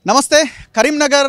నమస్తే కరీంనగర్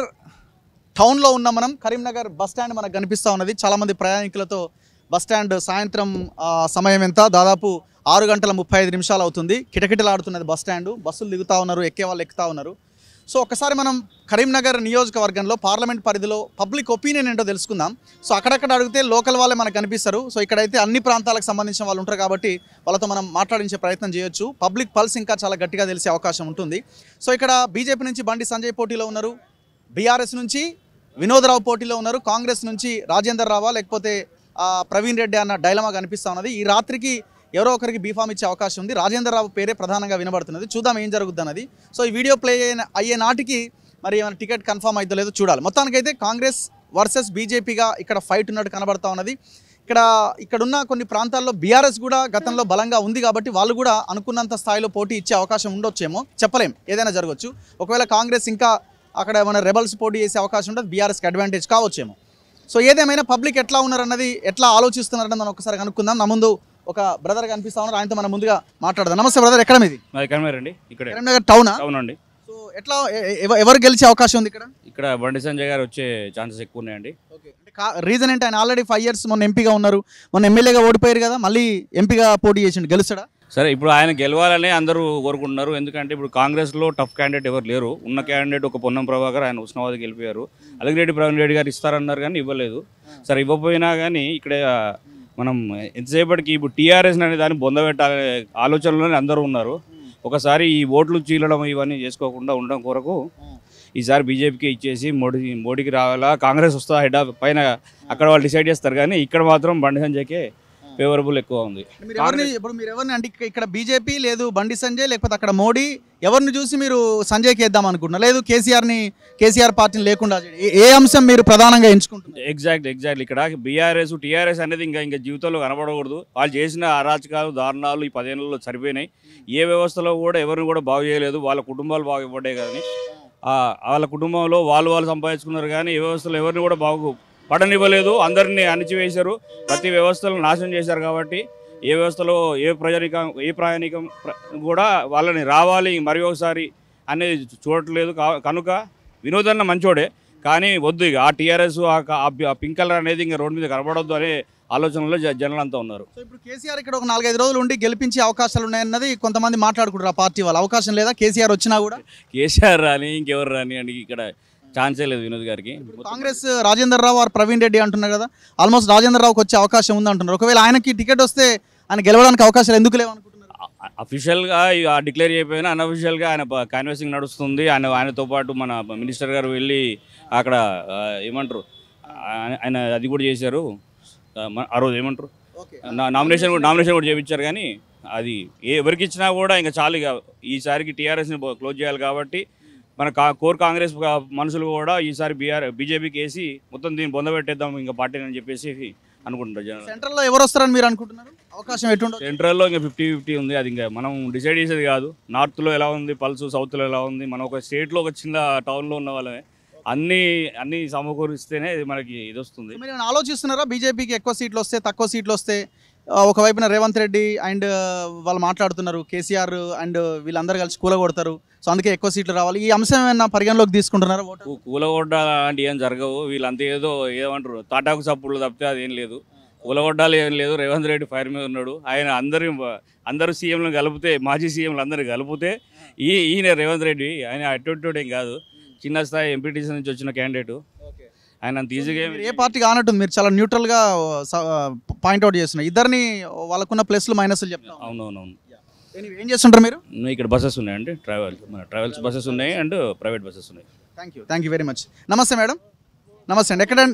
టౌన్లో ఉన్న మనం కరీంనగర్ బస్ స్టాండ్ మనకు కనిపిస్తూ ఉన్నది చాలామంది ప్రయాణికులతో బస్ స్టాండ్ సాయంత్రం ఆ, సమయం ఎంత దాదాపు ఆరు గంటల ముప్పై ఐదు నిమిషాలు అవుతుంది కిటకిటలాడుతున్నది బస్ స్టాండ్ బస్సులు దిగుతూ ఉన్నారు ఎక్కే వాళ్ళు ఎక్కుతూ ఉన్నారు సో ఒకసారి మనం కరీంనగర్ నియోజకవర్గంలో పార్లమెంట్ పరిధిలో పబ్లిక్ ఒపీనియన్ ఏంటో తెలుసుకుందాం సో అక్కడక్కడ అడిగితే లోకల్ వాళ్ళే మనకు కనిపిస్తారు సో ఇక్కడైతే అన్ని ప్రాంతాలకు సంబంధించిన వాళ్ళు ఉంటారు కాబట్టి వాళ్ళతో మనం మాట్లాడించే ప్రయత్నం చేయొచ్చు పబ్లిక్ పల్స్ ఇంకా చాలా గట్టిగా తెలిసే అవకాశం ఉంటుంది సో ఇక్కడ బీజేపీ నుంచి బండి సంజయ్ పోటీలో ఉన్నారు బీఆర్ఎస్ నుంచి వినోదరావు పోటీలో ఉన్నారు కాంగ్రెస్ నుంచి రాజేందర్ రావా లేకపోతే ఆ, ప్రవీణ్ రెడ్డి అన్న డైలమా కనిపిస్తూ ఉన్నది ఈ రాత్రికి ఎవరో ఒకరికి బీఫామ్ ఇచ్చే అవకాశం ఉంది రాజేందర్ రావు పేరే ప్రధానంగా వినబడుతున్నది చూద్దాం ఏం జరుగుద్ది అన్నది సో ఈ వీడియో ప్లే అయిన- అయ్యే నాటికి మరి ఏమైనా టికెట్ కన్ఫర్మ్ అవుతుందో లేదో చూడాలి మొత్తానికైతే కాంగ్రెస్ వర్సెస్ బీజేపీగా ఇక్కడ ఫైట్ ఉన్నట్టు కనబడతా ఉన్నది ఇక్కడ ఇక్కడున్న కొన్ని ప్రాంతాల్లో బీఆర్ఎస్ కూడా గతంలో బలంగా ఉంది కాబట్టి వాళ్ళు కూడా అనుకున్నంత స్థాయిలో పోటీ ఇచ్చే అవకాశం ఉండొచ్చేమో చెప్పలేం ఏదైనా జరగవచ్చు ఒకవేళ కాంగ్రెస్ ఇంకా అక్కడ ఏమైనా రెబల్స్ పోటీ చేసే అవకాశం ఉంటుంది బీఆర్ఎస్కి అడ్వాంటేజ్ కావచ్చేమో సో ఏదేమైనా పబ్లిక్ ఎట్లా ఉన్నారన్నది ఎట్లా ఆలోచిస్తున్నారన్నది మనం ఒకసారి కనుక్కుందాం నా ముందు ఒక బ్రదర్ కనిపిస్తా ఉన్నారు ఆయనతో మనం ముందుగా మాట్లాడదాం నమస్తే బ్రదర్ ఎక్కడ మీది మాది కన్వేర్ అండి ఇక్కడే కరీంనగర్ టౌనా అవునండి సో ఎట్లా ఎ- ఎవ- ఎవరు గెలిచే అవకాశం ఉంది ఇక్కడ ఇక్కడ బండి సంజయ్ గారు వచ్చే ఛాన్సెస్ ఎక్కువ ఉన్నాయండి ఓకే అంటే రీజన్ ఏంటి ఆయన ఆల్రెడీ ఫైవ్ ఇయర్స్ మొన్న ఎంపీగా ఉన్నారు మొన్న ఎమ్మెల్యేగా ఓడిపోయారు కదా మళ్ళీ ఎంపీగా పోటీ చేసిండు గెలుస్తాడా సరే ఇప్పుడు ఆయన గెలవాలని అందరూ కోరుకుంటున్నారు ఎందుకంటే ఇప్పుడు కాంగ్రెస్లో టఫ్ క్యాండిడేట్ ఎవరు లేరు ఉన్న క్యాండిడేట్ ఒక పొన్నం ప్రభాకర్ ఆయన ఉస్నాబాద్ గెలిపారు అలగిరెడ్డి ప్రవీణ్ రెడ్డి గారు ఇస్తారన్నారు కానీ ఇవ్వలేదు సరే ఇవ్వకపోయినా కానీ ఇక్కడ మనం ఎంతసేపటికి ఇప్పుడు టీఆర్ఎస్ అనే దాన్ని బొందబెట్టాలనే ఆలోచనలోనే అందరూ ఉన్నారు ఒకసారి ఈ ఓట్లు చీలడం ఇవన్నీ చేసుకోకుండా ఉండడం కొరకు ఈసారి బీజేపీకి ఇచ్చేసి మోడీ మోడీకి రావాలా కాంగ్రెస్ వస్తా హెడ్ ఆఫ్ పైన అక్కడ వాళ్ళు డిసైడ్ చేస్తారు కానీ ఇక్కడ మాత్రం బండి సంజయ్కే ఫేవరబుల్ ఎక్కువ ఉంది మీరు ఎవరిని ఇప్పుడు మీరు ఎవరిని అంటే ఇక్క- ఇక్కడ బీజేపీ లేదు బండి సంజయ్ లేకపోతే అక్కడ మోడీ ఎవరిని చూసి మీరు సంజయ్కి వేద్దాం అనుకుంటున్నారు లేదు కేసీఆర్ని కేసీఆర్ పార్టీని లేకుండా చేయడం. ఏ- ఏ అంశం మీరు ప్రధానంగా ఎంచుకుంటున్నారు ఎగ్జాక్ట్ ఎగ్జాక్ట్ ఇక్కడ బీఆర్ఎస్ టీఆర్ఎస్ అనేది ఇంకా ఇంకా జీవితంలో కనబడకూడదు వాళ్ళు చేసిన అరాచకాలు దారుణాలు ఈ పదేళ్లలో సరిపోయినాయి ఏ వ్యవస్థలో కూడా ఎవరిని కూడా బాగు చేయలేదు వాళ్ళ కుటుంబాలు బాగుపడ్డాయి కానీ ఆ, వాళ్ళ కుటుంబంలో వాళ్ళు వాళ్ళు సంపాదించుకున్నారు కానీ ఏ వ్యవస్థలో ఎవరిని కూడా బాగు పడనివ్వలేదు అందరినీ అణిచివేశారు ప్రతి వ్యవస్థలను నాశనం చేశారు కాబట్టి ఏ వ్యవస్థలో ఏ ప్రజానికం ఏ ప్రయాణికం ప్ర- కూడా వాళ్ళని రావాలి మరి ఒకసారి అనేది చూడట్లేదు కా- కనుక వినోదన్న మంచోడే కానీ వద్దు ఇక ఆ టీఆర్ఎస్ ఆ పింక్ కలర్ అనేది ఇంకా రోడ్డు మీద కనబడొద్దు అనే ఆలోచనలో జ- జనాలంతా ఉన్నారు సో ఇప్పుడు కేసీఆర్ ఇక్కడ ఒక నాలుగైదు రోజులు ఉండి గెలిపించే అవకాశాలు ఉన్నాయన్నది కొంతమంది మాట్లాడుకుంటారు ఆ పార్టీ వాళ్ళు అవకాశం లేదా కేసీఆర్ వచ్చినా కూడా కేసీఆర్ రాని ఇంకెవరు రాని అని ఇక్కడ ఛాన్సే లేదు వినోద్ గారికి కాంగ్రెస్ రాజేందర్ రావు ఆర్ ప్రవీణ్ రెడ్డి అంటున్నారు కదా ఆల్మోస్ట్ రాజేందర్ రావుకి వచ్చే అవకాశం ఉంది అంటున్నారు ఒకవేళ ఆయనకి టికెట్ వస్తే ఆయన గెలవడానికి అవకాశాలు ఎందుకు లేవు అనుకుంటున్నారు అఫీషియల్గా డిక్లేర్ చేయకపోయినా అన్అఫీషియల్గా ఆయన కాన్వర్సింగ్ నడుస్తుంది ఆయన ఆయనతో పాటు మన మినిస్టర్ గారు వెళ్ళి అక్కడ ఆ, ఏమంటారు ఆయన- ఆయన అది కూడా చేశారు ఆ, మన- ఆ రోజు ఏమంటారు ఓకే నా నామినేషన్ కూడా నామినేషన్ కూడా చేయించారు కానీ అది ఏ ఎవరికి ఇచ్చినా కూడా ఇంకా చాలు ఇక ఈసారికి టీఆర్ఎస్ని క్లోజ్ చేయాలి కాబట్టి మన కా కోర్ కాంగ్రెస్ కా- మనుషులు కూడా ఈసారి బీఆర్ బీజేపీకి వేసి మొత్తం దీన్ని బొందబెట్టేద్దాం ఇంకా పార్టీని అని చెప్పేసి అనుకుంటారు జనాలు సెంట్రల్లో ఎవరు వస్తారని మీరు అనుకుంటున్నారు అవకాశం ఎటుండదు సెంట్రల్లో ఇంకా ఫిఫ్టీ ఫిఫ్టీ ఉంది అది ఇంకా మనం డిసైడ్ చేసేది కాదు నార్త్లో ఎలా ఉంది పల్స్ సౌత్లో ఎలా ఉంది మనం ఒక స్టేట్లో ఒక చిన్న టౌన్లో ఉన్న వాళ్ళమే అన్నీ అన్నీ సమకూరిస్తేనే ఇది మనకి ఇది వస్తుంది మీరు ఏమైనా ఆలోచిస్తున్నారా బీజేపీకి ఎక్కువ సీట్లు వస్తే తక్కువ సీట్లు వస్తే ఆ, ఒకవైపున రేవంత్ రెడ్డి అండ్ వాళ్ళు మాట్లాడుతున్నారు కేసీఆర్ అండ్ వీళ్ళందరూ కలిసి కూలగొడతారు సో అందుకే ఎక్కువ సీట్లు రావాలి ఈ అంశం ఏమైనా పరిగణలోకి తీసుకుంటున్నారా ఓటర్ కూ- కూలగొడ్డ లాంటి ఏం జరగవు వీళ్ళంతా ఏదో ఏమంటారు తాటాకు సప్పులు తప్పితే అదేం లేదు కూలగొడ్డాలు ఏం లేదు రేవంత్ రెడ్డి ఫైర్ మీద ఉన్నాడు ఆయన అందరి అందరూ సీఎంలను కలిపితే మాజీ సీఎంలు అందరిని కలిపితే ఈ ఈయన రేవంత్ రెడ్డి ఆయన అటువంటి ఏం కాదు చిన్న స్థాయి ఎంపీటీసీ నుంచి వచ్చిన క్యాండిడేట్ ఆయన అంత ఈజీగా ఏం- మీరు ఏ పార్టీ కానట్టుంది మీరు చాలా న్యూట్రల్ గా పాయింట్అవుట్ చేస్తున్నారు ఇద్దరిని వాళ్ళకున్న ప్లస్లు మైనస్లు చెప్తాం అవునవునవును Anyway, ఏం చేస్తుంటారు మీరు ఇక్కడ బస్సెస్ ఉన్నాయండి ట్రావెల్ మన ట్రావెల్స్ బస్సెస్ ఉన్నాయి అండ్ ప్రైవేట్ బస్సెస్ ఉన్నాయి thank you thank you very much నమస్తే మేడం నమస్తే అండి ఎక్కడ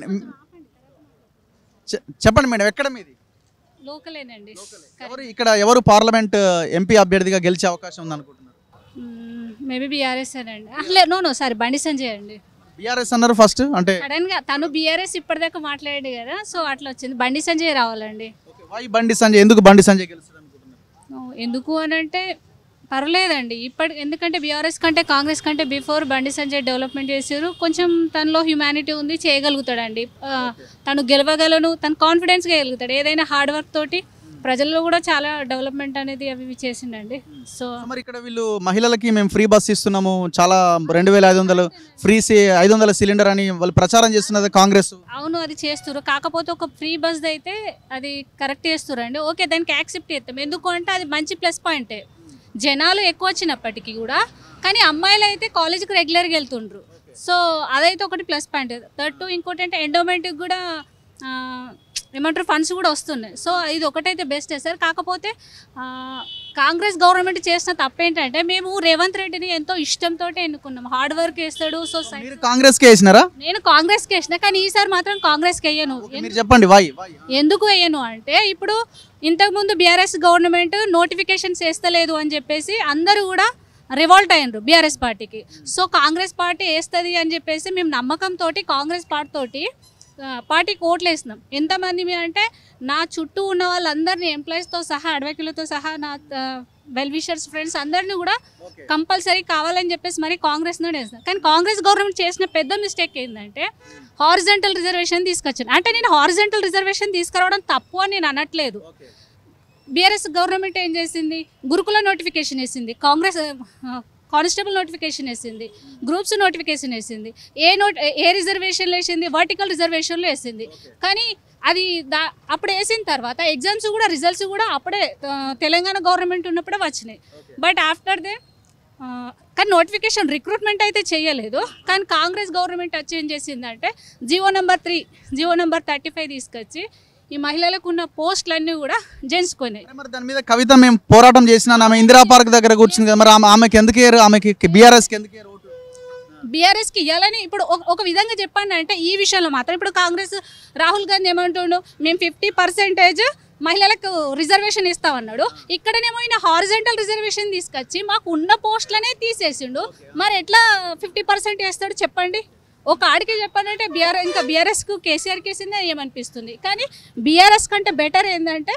చె- చెప్పండి మేడం ఎక్కడ మీది లోకలేనండి ఎవరు ఇక్కడ ఎవరు పార్లమెంట్ ఎంపీ అభ్యర్థిగా గెలిచే అవకాశం ఉంది అనుకుంటున్నారు మేబీ బీఆర్ఎస్ అండి లేదు నో నో సారీ బండి సంజయ్ అండి బీఆర్ఎస్ అన్నారు ఫస్ట్ అంటే సడన్ గా తను బీఆర్ఎస్ ఇప్పటిదాకా మాట్లాడాడు కదా సో అట్లా వచ్చింది బండి సంజయ్ రావాలండి వై బండి సంజయ్ ఎందుకు బండి సంజయ్ గెలుస్తాడు అనుకుంటున్నారు ఓ, ఎందుకు అని అంటే పర్లేదండి ఇప్పటి ఎందుకంటే బీఆర్ఎస్ కంటే కాంగ్రెస్ కంటే బిఫోర్ బండి సంజయ్ డెవలప్మెంట్ చేసారు కొంచెం తనలో హ్యుమానిటీ ఉంది చేయగలుగుతాడండి ఆ, తను గెలవగలను తను కాన్ఫిడెన్స్గా గెలుగుతాడు ఏదైనా హార్డ్ వర్క్ తోటి ప్రజల్లో కూడా చాలా డెవలప్మెంట్ అనేది అవి ఇవి చేసిండండి సో మరి ఇక్కడ వీళ్ళు మహిళలకి మేము ఫ్రీ బస్ ఇస్తున్నాము చాలా రెండు వేల ఐదు వందలు ఫ్రీ సి ఐదు వందల సిలిండర్ అని వాళ్ళు ప్రచారం చేస్తున్నది కాంగ్రెస్ అవును అది చేస్తారు కాకపోతే ఒక ఫ్రీ బస్ అయితే అది కరెక్ట్ చేస్తారు అండి ఓకే దానికి యాక్సెప్ట్ చేస్తాం ఎందుకు అంటే అది మంచి ప్లస్ పాయింటే జనాలు ఎక్కువ వచ్చినప్పటికీ కూడా కానీ అమ్మాయిలు అయితే కాలేజీకి రెగ్యులర్గా వెళ్తుండ్రు సో అదైతే ఒకటి ప్లస్ పాయింట్ థర్డ్ టు ఇంకోటి అంటే ఎండోమెంట్కి కూడా ఆ, ఏమంటారు ఫండ్స్ కూడా వస్తున్నాయి సో ఇది ఒకటైతే బెస్టే సార్ కాకపోతే ఆ, కాంగ్రెస్ గవర్నమెంట్ చేసిన తప్పేంటంటే మేము రేవంత్ రెడ్డిని ఎంతో ఇష్టంతో ఎన్నుకున్నాం హార్డ్ వర్క్ చేస్తాడు సో సై- మీరు కాంగ్రెస్కి వేసినారా నేను కాంగ్రెస్కి వేసిన కానీ ఈసారి మాత్రం కాంగ్రెస్కి వేయను మీరు చెప్పండి వాయ్ వాయ్ ఎందుకు వేయను అంటే ఇప్పుడు ఇంతకుముందు బీఆర్ఎస్ గవర్నమెంట్ నోటిఫికేషన్స్ వేస్తలేదు అని చెప్పేసి అందరూ కూడా రివాల్ట్ అయ్యారు బీఆర్ఎస్ పార్టీకి సో కాంగ్రెస్ పార్టీ వేస్తుంది అని చెప్పేసి మేము నమ్మకంతో కాంగ్రెస్ పార్టీ తోటి ఆ, పార్టీకి ఓట్లు వేసినాం ఎంతమంది మీ అంటే నా చుట్టూ ఉన్న వాళ్ళందరినీ ఎంప్లాయీస్తో సహా అడ్వకేట్లతో సహా నా వెల్ విషర్స్ ఫ్రెండ్స్ అందరినీ కూడా కంపల్సరీ కావాలని చెప్పేసి మరి కాంగ్రెస్ నుండి వేసిన కానీ కాంగ్రెస్ గవర్నమెంట్ చేసిన పెద్ద మిస్టేక్ ఏంటంటే హారిజెంటల్ రిజర్వేషన్ తీసుకొచ్చాను అంటే నేను హారిజెంటల్ రిజర్వేషన్ తీసుకురావడం తప్పు అని నేను అనట్లేదు బీఆర్ఎస్ గవర్నమెంట్ ఏం చేసింది గురుకుల నోటిఫికేషన్ వేసింది కాంగ్రెస్ కానిస్టేబుల్ నోటిఫికేషన్ వేసింది గ్రూప్స్ నోటిఫికేషన్ వేసింది ఏ నోట్ ఏ రిజర్వేషన్లో వేసింది వర్టికల్ రిజర్వేషన్లో వేసింది కానీ అది దా అప్పుడు వేసిన తర్వాత ఎగ్జామ్స్ కూడా రిజల్ట్స్ కూడా అప్పుడే ఆ, తెలంగాణ గవర్నమెంట్ ఉన్నప్పుడే వచ్చినాయి బట్ ఆఫ్టర్ దే ఆ, కానీ నోటిఫికేషన్ రిక్రూట్మెంట్ అయితే చేయలేదు కానీ కాంగ్రెస్ గవర్నమెంట్ వచ్చి ఏం చేసిందంటే GO number three GO number thirty five తీసుకొచ్చి ఈ మహిళలకు ఉన్న పోస్టులన్నీ కూడా జెంట్స్ కొన్నాయి మరి దాని మీద కవిత మేము పోరాటం చేసిన ఆమె ఇందిరా పార్క్ దగ్గర కూర్చుంది కదా మరి ఆమె ఆమెకి ఎందుకు వేయరు ఆమెకి బీఆర్ఎస్కి ఎందుకు వేయరు ఓటు బీఆర్ఎస్కి ఇవ్వాలని ఇప్పుడు ఒక- ఒక విధంగా చెప్పండి అంటే ఈ విషయంలో మాత్రం ఇప్పుడు కాంగ్రెస్ రాహుల్ గాంధీ ఏమంటుండు మేము ఫిఫ్టీ పర్సెంటేజ్ మహిళలకు రిజర్వేషన్ ఇస్తామన్నాడు ఇక్కడనేమో ఈయన హారిజెంటల్ రిజర్వేషన్ తీసుకొచ్చి మాకు ఉన్న పోస్టులనే తీసేసిండు మరి ఎట్లా ఫిఫ్టీ పర్సెంట్ వేస్తాడు చెప్పండి ఒక ఆడికి చెప్పాలంటే బీఆర్ ఇంకా బీఆర్ఎస్కు కేసీఆర్ కేసిందే ఏమనిపిస్తుంది కానీ బీఆర్ఎస్ కంటే బెటర్ ఏంటంటే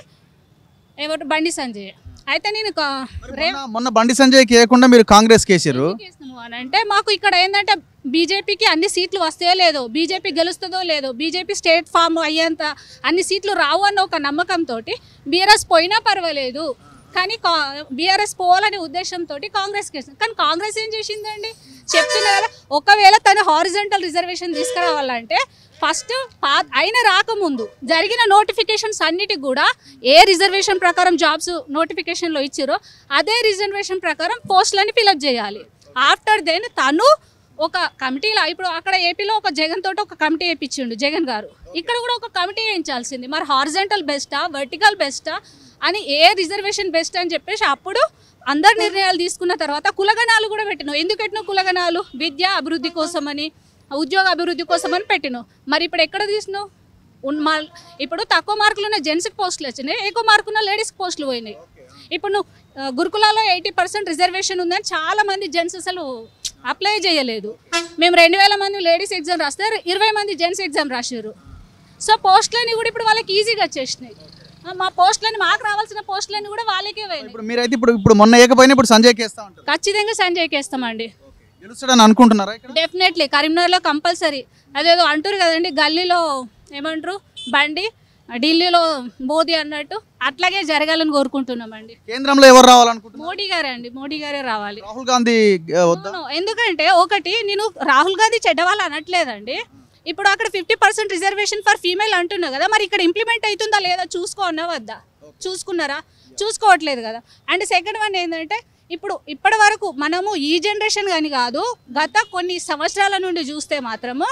ఎవరు బండి సంజయ్ అయితే నేను కా- రే మొన్న- మొన్న బండి సంజయ్కి వేయకుండా మీరు కాంగ్రెస్కి వేసారు ఎందుకు వేస్తున్నావు అని అంటే మాకు ఇక్కడ ఏంటంటే బీజేపీకి అన్ని సీట్లు వస్తాయో లేదో బీజేపీ గెలుస్తుందో లేదో బీజేపీ స్టేట్ ఫామ్ అయ్యేంత అన్ని సీట్లు రావు అన్న ఒక నమ్మకంతో బీఆర్ఎస్ పోయినా పర్వాలేదు కానీ బీఆర్ఎస్ పోవాలనే ఉద్దేశంతో కాంగ్రెస్కి వేసింది కానీ కాంగ్రెస్ ఏం చేసిందండి చెప్తున్నా కదా ఒకవేళ తను హారిజెంటల్ రిజర్వేషన్ తీసుకురావాలంటే ఫస్ట్ పా అయిన రాకముందు జరిగిన నోటిఫికేషన్స్ అన్నిటికి కూడా ఏ రిజర్వేషన్ ప్రకారం జాబ్స్ నోటిఫికేషన్లో ఇచ్చారో అదే రిజర్వేషన్ ప్రకారం పోస్టులని ఫిలప్ చేయాలి ఆఫ్టర్ దెన్ తను ఒక కమిటీలో ఇప్పుడు అక్కడ ఏపీలో ఒక జగన్ తోటి ఒక కమిటీ వేయించిండు జగన్ గారు ఇక్కడ కూడా ఒక కమిటీ వేయించాల్సింది మరి హారిజెంటల్ బెస్టా వర్టికల్ బెస్టా అని ఏ రిజర్వేషన్ బెస్ట్ అని చెప్పేసి అప్పుడు అందరు నిర్ణయాలు తీసుకున్న తర్వాత కులగణాలు కూడా పెట్టినావు ఎందుకు పెట్టినావు కులగణాలు విద్య అభివృద్ధి కోసమని ఉద్యోగ అభివృద్ధి కోసమని పెట్టినావు మరి ఇప్పుడు ఎక్కడ తీసినావు ఉన్ మా ఇప్పుడు తక్కువ మార్కులు ఉన్న జెంట్స్కి పోస్టులు వచ్చినాయి ఎక్కువ మార్కులు ఉన్న లేడీస్కి పోస్టులు పోయినాయి ఇప్పుడు నువ్వు ఆ, గురుకులాలో ఎయిటీ పర్సెంట్ రిజర్వేషన్ ఉందని చాలా మంది జెంట్స్ అసలు అప్లై చేయలేదు మేము రెండు వేల మంది లేడీస్ ఎగ్జామ్ రాస్తే ఇరవై మంది జెంట్స్ ఎగ్జామ్ రాశారు సో పోస్టులన్నీ కూడా ఇప్పుడు వాళ్ళకి ఈజీగా వచ్చేసినాయి ఆ, మా పోస్టులని మాకు రావాల్సిన పోస్టులన్నీ కూడా వాళ్ళకే పోయినాయి ఇప్పుడు మీరైతే ఇప్పుడు ఇప్పుడు మొన్న ఏకపోయినా ఇప్పుడు సంజయ్కి వేస్తా ఉంటారు ఖచ్చితంగా సంజయ్కి వేస్తామండి గెలుస్తాడని అనుకుంటున్నారా ఇక్కడ డెఫినెట్లీ కరీంనగర్లో కంపల్సరీ అదేదో అంటారు కదండి గల్లీలో ఏమంటారు బండి ఢిల్లీలో మోదీ అన్నట్టు అట్లాగే జరగాలని కోరుకుంటున్నామండి కేంద్రంలో ఎవరు రావాలనుకుంటున్నారు మోడీ గారే అండి మోడీ గారే రావాలి రాహుల్ గాంధీ ఆ, వద్దా అవును, ఎందుకంటే ఒకటి నేను రాహుల్ గాంధీ చెడ్డవాళ్ళు అనట్లేదండి ఇప్పుడు అక్కడ fifty percent reservation for female అంటున్నా కదా మరి ఇక్కడ ఇంప్లిమెంట్ అవుతుందా లేదా చూసుకో అన్నా వద్దా చూసుకున్నారా చూసుకోవట్లేదు కదా అండ్ సెకండ్ వన్ ఏంటంటే ఇప్పుడు ఇప్పటి వరకు మనము ఈ జనరేషన్ కానీ కాదు గత కొన్ని సంవత్సరాల నుండి చూస్తే మాత్రము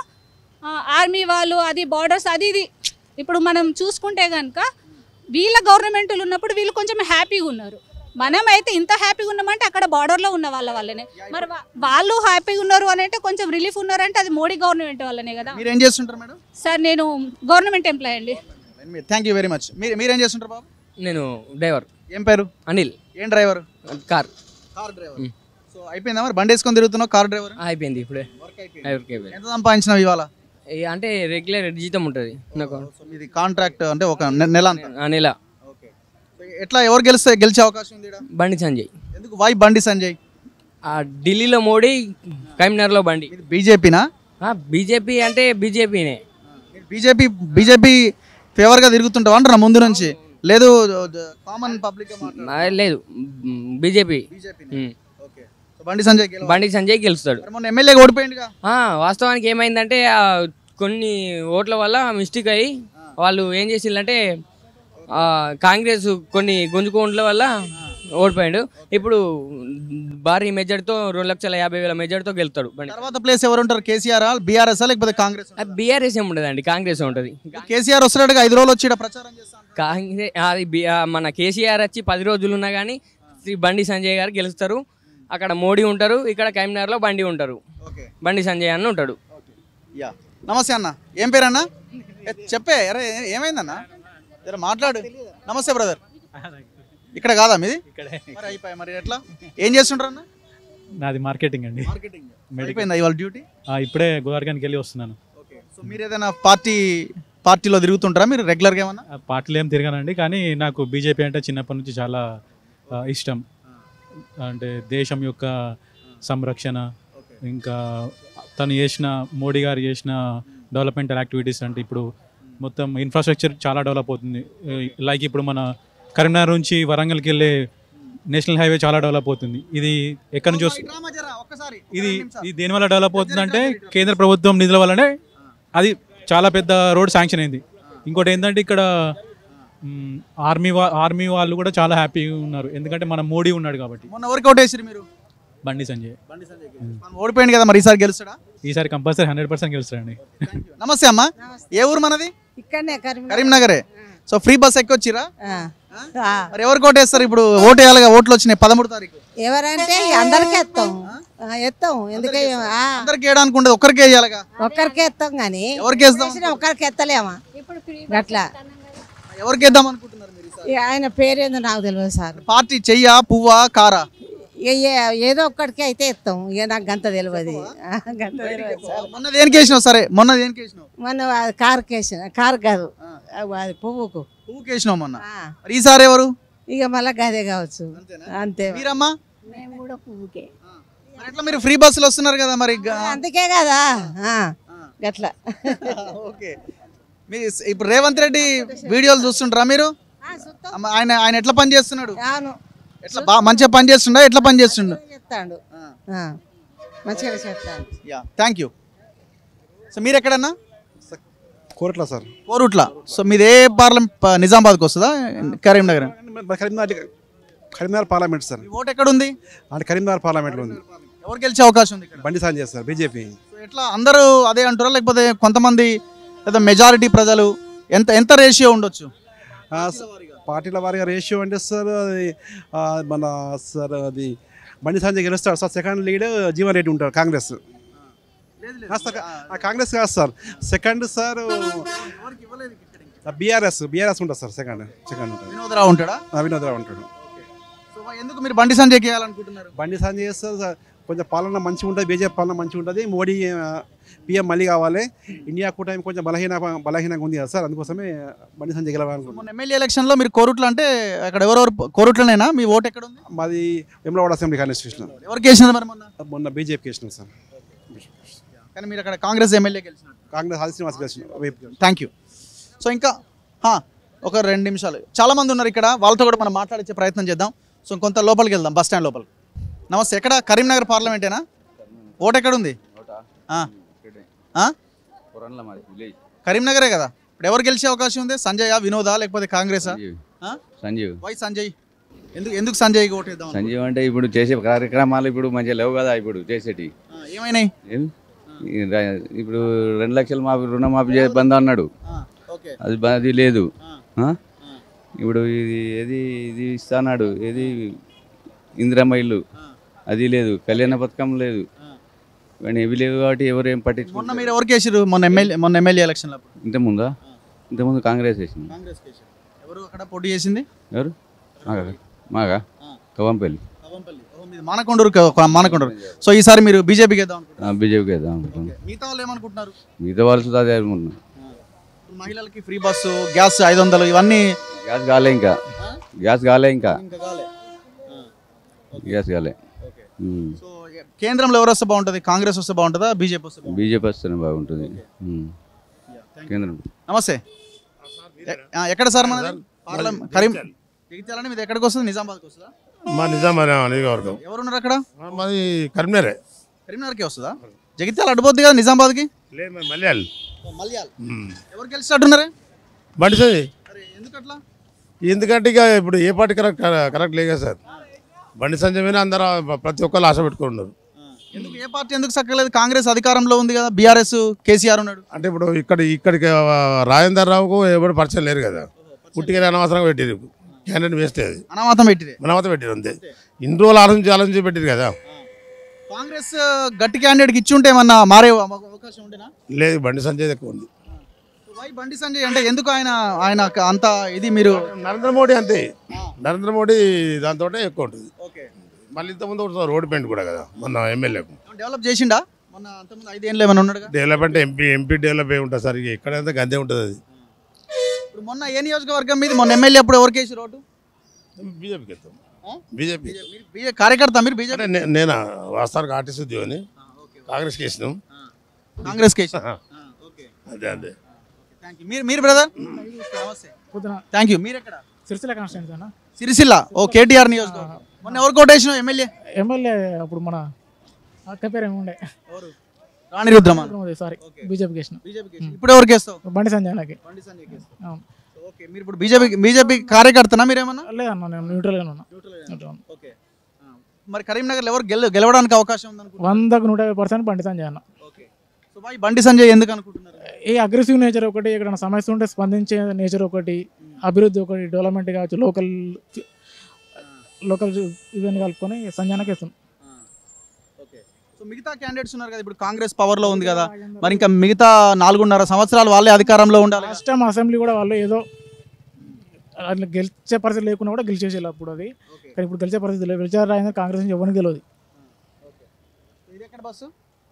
ఆర్మీ వాళ్ళు అది బార్డర్స్ అది ఇది ఇప్పుడు మనం చూసుకుంటే కనుక వీళ్ళ గవర్నమెంట్లు ఉన్నప్పుడు వీళ్ళు కొంచెం హ్యాపీగా ఉన్నారు మనం అయితే ఇంత హ్యాపీగా ఉన్నామంటే అక్కడ బార్డర్లో ఉన్న వాళ్ళ వల్లనే మరి వా- వాళ్ళు హ్యాపీగా ఉన్నారు అని అంటే కొంచెం రిలీఫ్ ఉన్నారంటే అది మోడీ గవర్నమెంట్ వల్లనే కదా మీరు ఏం చేస్తుంటారు మేడం సార్ నేను గవర్నమెంట్ ఎంప్లాయ్ అండి థ్యాంక్ యూ వెరీ మచ్ మీరు మీరేం చేస్తుంటారు బాబు నేను డ్రైవర్ ఏం పేరు అనిల్ ఏం driver car car driver so అయిపోయిందా మరి బండి వేసుకొని తిరుగుతున్నావు కార్ డ్రైవర్ అయిపోయింది ఇప్పుడే వర్క్ డ్రైవర్కి అయిపోయింది ఎంత సంపాదించినావు ఇవాళ ఈ అంటే రెగ్యులర్ జీతం ఉంటుంది నాకు సో ఇది కాంట్రాక్ట్ అంటే ఒక నె- నెల అంతా ఆ నెల ఓకే ఎట్లా ఎవరు గెలిస్తే గెలిచే అవకాశం ఉంది ఈడ? బండి సంజయ్ ఎందుకు వై బండి సంజయ్ ఆ ఢిల్లీలో మోడీ కరీంనగర్లో బండి ఇది బీజేపీనా బీజేపీ అంటే బీజేపీనే బీజేపీ బీజేపీ ఫేవర్గా తిరుగుతుంటావు అంటారా ముందు నుంచి లేదు కామన్ పబ్లిక్ ఆ, లేదు బీజేపీ బీజేపీ ఓకే సో బండి సంజయ్ గెలవాలి. బండి సంజయ్ గెలుస్తాడు మరి మొన్న ఎమ్మెల్యేగా ఓడిపోయిందిగా ఆ, వాస్తవానికి ఏమైందంటే ఆ, కొన్ని ఓట్ల వల్ల మిస్టేక్ అయ్యి వాళ్ళు ఏం చేసిందంటే కాంగ్రెస్ కొన్ని గుంజుకోండ్ల వల్ల ఓడిపోయాడు ఇప్పుడు భారీ మెజార్టీతో రెండు లక్షల యాభై వేల మెజార్టీతో గెలుతాడు బండి తర్వాత ప్లేస్ ఎవరు ఉంటారు కేసీఆర్ బీఆర్ఎస్ లేకపోతే కాంగ్రెస్ బీఆర్ఎస్ ఏమి ఉండదండి కాంగ్రెస్ ఉంటుంది కేసీఆర్ వస్తున్నాడుగా ఐదు రోజులు వచ్చి ఈడ ప్రచారం చేస్తాను కాంగ్రెస్ అది బి- ఆ, మన కేసీఆర్ వచ్చి పది రోజులు ఉన్నా కానీ శ్రీ బండి సంజయ్ గారు గెలుస్తారు అక్కడ మోడీ ఉంటారు ఇక్కడ కరీంనగర్లో బండి ఉంటారు ఓకే బండి సంజయ్ అన్న ఉంటాడు యా నమస్తే అన్న ఏం పేరు అన్న ఏ, చెప్పే అరే ఏ- ఏమైందన్న జర మాట్లాడు నమస్తే బ్రదర్ ఇక్కడ కాదా మీది మరి అయిపోయి మరి ఎట్లా ఏం చేస్తుంటారు అన్న నాది మార్కెటింగ్ అండి మార్కెటింగ్ అయిపోయిందా ఇవాళ డ్యూటీ ఆ, ఇప్పుడే గోదావరికానికి వెళ్ళి వస్తున్నాను ఓకే సో మీరు ఏదైనా పార్టీ పార్టీలో తిరుగుతుంటారా మీరు రెగ్యులర్గా ఏమన్నా ఆ, పార్టీలు ఏం తిరగానండి కానీ నాకు బీజేపీ అంటే చిన్నప్పటి నుంచి చాలా ఆ, ఇష్టం అంటే దేశం యొక్క సంరక్షణ ఇంకా తను చేసిన మోడీ గారు చేసిన డెవలప్మెంటల్ యాక్టివిటీస్ అంటే ఇప్పుడు మొత్తం ఇన్ఫ్రాస్ట్రక్చర్ చాలా డెవలప్ అవుతుంది లైక్ ఇప్పుడు మన కరీంనగర్ నుంచి వరంగల్కి వెళ్ళే నేషనల్ హైవే చాలా డెవలప్ అవుతుంది ఇది ఎక్కడి నుంచి వస్తుంది ఇది ఇది దేనివల్ల డెవలప్ అవుతుందంటే కేంద్ర ప్రభుత్వం నిధుల వల్లనే అది చాలా పెద్ద రోడ్ శాంక్షన్ అయింది ఇంకోటి ఏంటంటే ఇక్కడ మ్, ఆర్మీ వా ఆర్మీ వాళ్ళు కూడా చాలా హ్యాపీగా ఉన్నారు ఎందుకంటే మన మోడీ ఉన్నాడు కాబట్టి మొన్న వర్కౌట్ వేసిరు మీరు బండి సంజయ్ మనం ఓడిపోయింది కదా మరి ఈసారి గెలుస్తాడా ఈసారి కంపల్సరీ హండ్రెడ్ పర్సెంట్ గెలుస్తాడండి నమస్తే అమ్మా ఏ ఊరు మనది ఇక్కడనే కరీంనగర్ కరీంనగరే సో ఫ్రీ బస్ ఎక్కొచ్చిరా ఆ. ఆ. మరి ఎవరికి ఓటేస్తారు ఇప్పుడు ఓటు వేయాలిగా ఓట్లు వచ్చినాయి పదమూడు తారీఖు ఎవరంటే అందరికీ ఎత్తాం ఆ, ఎత్తాం ఎందుకే ఆ, అందరికి వేయడానికి ఉండదు ఒక్కరికి వేయాలిగా ఒక్కరికే ఎత్తాం కానీ ఎవరికి వేస్తాం ఒక్కరికి ఎత్తలేమా అట్లా ఎవరికి వేద్దాం అనుకుంటున్నారు మీరు ఈసారి? ఆయన పేరేందో నాకు తెలియదు సార్ పార్టీ చెయ్యా పువ్వా కారా ఇక ఏ- ఏదో ఒక్కడికి అయితే ఎత్తాం ఇక నాకు గంత తెలియదు ఆ, గంత తెలియదు సార్ మొన్న దేనికి వేసినావు సరే మొన్న దేనికి వేసినావు మొన్న అది కారు కేసిన కారు కాదు అది పువ్వుకు పువ్వుకి వేసినావు మొన్న ఆ, మరి ఈసారి ఎవరు ఇక మళ్ళా గదే కావచ్చు అంతే మీరమ్మా మేము కూడా పువ్వుకే మరి ఎట్లా మీరు ఫ్రీ బస్సులు వస్తున్నారు కదా మరి గ- అందుకే కదా ఆ, గట్లా ఓకే మీ ఇప్పుడు రేవంత్ రెడ్డి వీడియోలు చూస్తుంటారా మీరు ఆ, సుత్తం. అమ్మ, ఆయన ఆయన ఎట్లా పని చేస్తున్నాడు అవును ఎట్లా బాగా మంచిగా పని చేస్తుండా ఎట్లా పని చేస్తుండు చెప్తాడు ఆ, మంచిగా చెప్తాడు యా థ్యాంక్ యూ సో మీరు ఎక్కడన్నా కోరట్లా సార్ కోరుట్ల సో మీది ఏ పార్లమెంట్ ప- నిజామాబాద్కి వస్తుందా కరీంనగర్ మరి కరీంనగర్ కరీంనగర్ పార్లమెంట్ సార్ మీ ఓటు ఎక్కడ ఉంది అంటే కరీంనగర్ పార్లమెంట్లో ఉంది ఎవరు గెలిచే అవకాశం ఉంది ఇక్కడ బండి సంజయ్ సార్ బీజేపీ సో ఎట్లా అందరూ అదే అంటారా లేకపోతే కొంతమంది లేదా మెజారిటీ ప్రజలు ఎంత ఎంత రేషియో ఉండొచ్చు పార్టీల వారిగా రేషియో అంటే సార్ అది ఆ, మన సార్ అది బండి సంజయ్ గెలుస్తాడు sir second lead Jeevan Reddy ఉంటారు కాంగ్రెస్ ఆ, సార్, ఆ, కాంగ్రెస్ కాదు sir second sir BRS BRS ఉంటుంది సార్ సెకండ్ సెకండ్ ఉంటుంది వినోదరావు ఉంటాడా ఆ, వినోద్రావు ఉంటాడు సో ఎందుకు మీరు బండి సంజయ్ చేయాలనుకుంటున్నారు బండి సంజయ్ చేస్తారు సార్ కొంచెం పాలన మంచిగా ఉంటుంది బీజేపీ పాలన మంచిగా ఉంటుంది మోడీ పిఎం మళ్ళీ కావాలి ఇండియా కూటమి కొంచెం బలహీన బలహీనంగా ఉంది కదా సార్ అందుకోసమే బండి సంజయ్ గెలవాలనుకుంటున్నాం మొన్న ఎమ్మెల్యే ఎలక్షన్లో మీరు కోరుట్ల అంటే అక్కడ ఎవరెవరు కోరుట్లనేనా మీ ఓటు ఎక్కడ ఉంది మాది వెమ్లవాడ అసెంబ్లీ కాన్స్టిట్యూషన్ ఎవరికి వేసినది మరి మొన్న మొన్న బీజేపీకి వేసినాం సార్ కానీ మీరు అక్కడ కాంగ్రెస్ ఎమ్మెల్యే గెలిచినట్టు కాంగ్రెస్ ఆది శ్రీనివాస్ గెలిచిన వైపు థ్యాంక్ యూ సో ఇంకా హా, ఒక రెండు నిమిషాలు చాలా మంది ఉన్నారు ఇక్కడ వాళ్ళతో కూడా మనం మాట్లాడించే ప్రయత్నం చేద్దాం సో కొంత లోపలికి వెళ్దాం బస్ స్టాండ్ లోపలికి నమస్తే ఎక్కడ కరీంనగర్ పార్లమెంటేనా ఓటు ఎక్కడ ఉంది ఆ. ఆ? కరీంనగరే కదా ఇప్పుడు ఎవరు గెలిచే అవకాశం ఉంది సంజయ్ వినోదా లేకపోతే కాంగ్రెసా ఆ? సంజీవ్ వై సంజయ్ ఎందుకు ఎందుకు సంజయ్ ఓటు వేద్దాం సంజీవ్ అంటే ఇప్పుడు చేసే కార్యక్రమాలు ఇప్పుడు మంచిగా లేవు కదా ఇప్పుడు చేసేటి ఆ, ఏమైనాయి ఏం ఈ ర- ఇప్పుడు రెండు లక్షలు మాఫీ రుణమాఫీ చే బంద్ అన్నాడు ఆ, ఓకే అది బ- అది లేదు ఆ, ఆ? ఆ, ఇప్పుడు ఇది ఏది ఇది ఇస్తాన్నాడు ఏది ఇందిరమ్మ ఇల్లు ఆ, అది లేదు కళ్యాణ పథకం లేదు ఆ. కానీ ఇవి లేవు కాబట్టి ఎవరు ఏం మొన్న పట్టించుకుంటారు మీరు ఎవరికి వేసారు మొన్న ఎమ్మెల్యే మొన్న ఎమ్మెల్యే ఎలక్షన్లో అప్పుడు ఇంత ముందా ఇంత ముందు కాంగ్రెస్ వేసింది కాంగ్రెస్ వేసారు ఎవరు అక్కడ పోటీ చేసింది ఎవరు మాగా మాగా ఆ. కవంపల్లి కవ్వంపల్లి ఓ, మీది మానకొండూరు క- మానకొండూరు సో ఈసారి మీరు బీజేపీకి వేద్దాం అనుకుంటున్నారు బీజేపీకి వేద్దాం అనుకుంటున్నాం మిగతా వాళ్ళు ఏమనుకుంటున్నారు మిగతా వాళ్ళు సుధా అదే అనుకుంటున్నాం ఇప్పుడు మహిళలకి ఫ్రీ బస్సు గ్యాస్ ఐదు వందలు ఇవన్నీ గ్యాస్ కాలే ఇంకా ఆ? గ్యాస్ కాలే ఇంకా ఇంకా కాలే గ్యాస్ కాలే ఓకే ఉమ్. సో ఏ- కేంద్రంలో ఎవరు వస్తే బాగుంటుంది కాంగ్రెస్ వస్తే బాగుంటుందా బీజేపీ వస్తే బాగుంటుందా? బీజేపీ వస్తేనే బాగుంటుంది ఉమ్. కేంద్రం నమస్తే ఎ- ఆ, ఎక్కడ సార్ మనది పార్లమెంట్ కరీం జగిత్యాలని మీది ఎక్కడికి వస్తుంది నిజామాబాద్కి వస్తుందా మా నిజామాబాద్ నియోజకవర్గం ఎవరున్నారు అక్కడ మాది కరీంనగరే కరీంనగర్కి వస్తుందా జగిత్యాల అడ్డుపోద్ది కదా నిజామాబాద్కి లేదు మరి మలయాళ్ మలయాళ ఎవరు గెలిచినట్టున్నారే బండి సంజయ్ అరే ఎందుకు అట్లా ఎందుకంటే ఇక ఇప్పుడు ఏ పార్టీ కరెక్ట్ కరెక్ట్ లేదు కదా సార్ బండి సంజయ్ మీద అందరూ ప్రతి ఒక్కరు ఆశ పెట్టుకున్నారు ఎందుకు ఏ పార్టీ ఎందుకు సక్కలేదు కాంగ్రెస్ అధికారంలో ఉంది కదా బీఆర్ఎస్ కేసీఆర్ ఉన్నాడు అంటే ఇప్పుడు ఇక్కడ ఇక్కడికి రాజేందర్ రావుకు ఎవరు పరిచయం లేరు కదా పుట్టిగా అనవసరంగా పెట్టారు క్యాండిడేట్ వేస్ట్ అది అనామతం పెట్టిరే మనవత పెట్టారు అంతే ఇన్ని రోజులు ఆలోచించి ఆలోచించి పెట్టారు కదా కాంగ్రెస్ గట్టి క్యాండిడేట్కి ఇచ్చి ఉంటే ఏమన్నా మారే అవ- అవకాశం ఉండేనా లేదు బండి సంజయ్ ఎక్కువ ఉంది వై బండి సంజయ్ అంటే ఎందుకు ఆయన ఆయన అంత ఇది మీరు నరేంద్ర మోడీ అంతే నరేంద్ర మోడీ దాంతో ఎక్కువ ఉంటుంది ఓకే మళ్ళీ ఇంతకుముందు ఒకసారి రోడ్ పెయింట్ కూడా కదా మొన్న ఎమ్మెల్యేకు డెవలప్ చేసిండా మొన్న అంతకుముందు ఐదేళ్ళు ఏమైనా ఉన్నాడుగా డెవలప్మెంట్ ఎంపీ ఎంపీ డెవలప్ అయి ఉంటుంది సార్ ఇక ఎక్కడైతే గంతే ఉంటుంది అది ఇప్పుడు మొన్న ఏ నియోజకవర్గం మీద మొన్న ఎమ్మెల్యే అప్పుడు ఎవరికి వేసి రోడ్డు బీజేపీకి వెళ్తాం ఆ? బీజేపీ మీరు బీ- కార్యకర్త మీరు బీజేపీ అంటే నే- నేనా వాస్తవానికి ఆర్టీసీ ఉద్యోగిని కాంగ్రెస్కి వేసినాం కాంగ్రెస్ కేసు ఓకే అదే అదే థ్యాంక్ యూ మీరు మీరు బ్రదర్ నమస్తే థ్యాంక్ యూ మీరు ఎక్కడ సిరిసిల్ల కాన్స్టిట్యూన్సీ అన్న సిరిసిల్ల ఓ కేటీఆర్ నియోజకవర్గం మొన్న ఎవరు కోటేసిన ఎమ్మెల్యే ఎమ్మెల్యే అప్పుడు మన అక్క పేరు ఏముండే ఎవరు రాణి రుద్రమ సారీ బీజేపీకి వేసిన ఇప్పుడు ఎవరికి వేస్తావు బండి సంజయ్ నాకు బండి సంజయ్ వేస్తావు అవును ఓకే మీరు ఇప్పుడు బీజేపీ బీజేపీ కార్యకర్తనా మీరేమన్నా లేదన్న నేను న్యూట్రల్గానే ఉన్నా Neutral. ఓకే మరి కరీంనగర్లో ఎవరు గెల గెలవడానికి అవకాశం ఉందనుకుంటున్నారు వందకు నూట యాభై పర్సెంట్ బండి సంజయ్ అన్న ఓకే సో బాయ్ బండి సంజయ్ ఎందుకు అనుకుంటున్నారు ఈ అగ్రెసివ్ నేచర్ ఒకటి ఇక్కడ సమస్య ఉంటే స్పందించే నేచర్ ఒకటి అభివృద్ధి ఒకటి డెవలప్మెంట్ కావచ్చు లోకల్ లోకల్ ఇవన్నీ కలుపుకొని సంజానకి ఇస్తాం ఓకే సో మిగతా క్యాండిడేట్స్ ఉన్నారు కదా ఇప్పుడు కాంగ్రెస్ పవర్లో ఉంది కదా మరి ఇంకా మిగతా నాలుగున్నర సంవత్సరాలు వాళ్ళే అధికారంలో ఉండాలి కదా. లాస్ట్ టైం అసెంబ్లీ కూడా వాళ్ళు ఏదో అట్లా గెలిచే పరిస్థితి లేకుండా కూడా గెలిచేసేయాలి అప్పుడు అది కానీ ఇప్పుడు గెలిచే పరిస్థితి లేదు గెలిచారు రాయిందని కాంగ్రెస్ నుంచి ఎవరికి తెలియదు ఇది ఎక్కడ బస్సు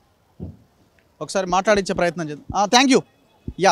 ఒకసారి మాట్లాడించే ప్రయత్నం చేద్దాం థ్యాంక్ యూ యా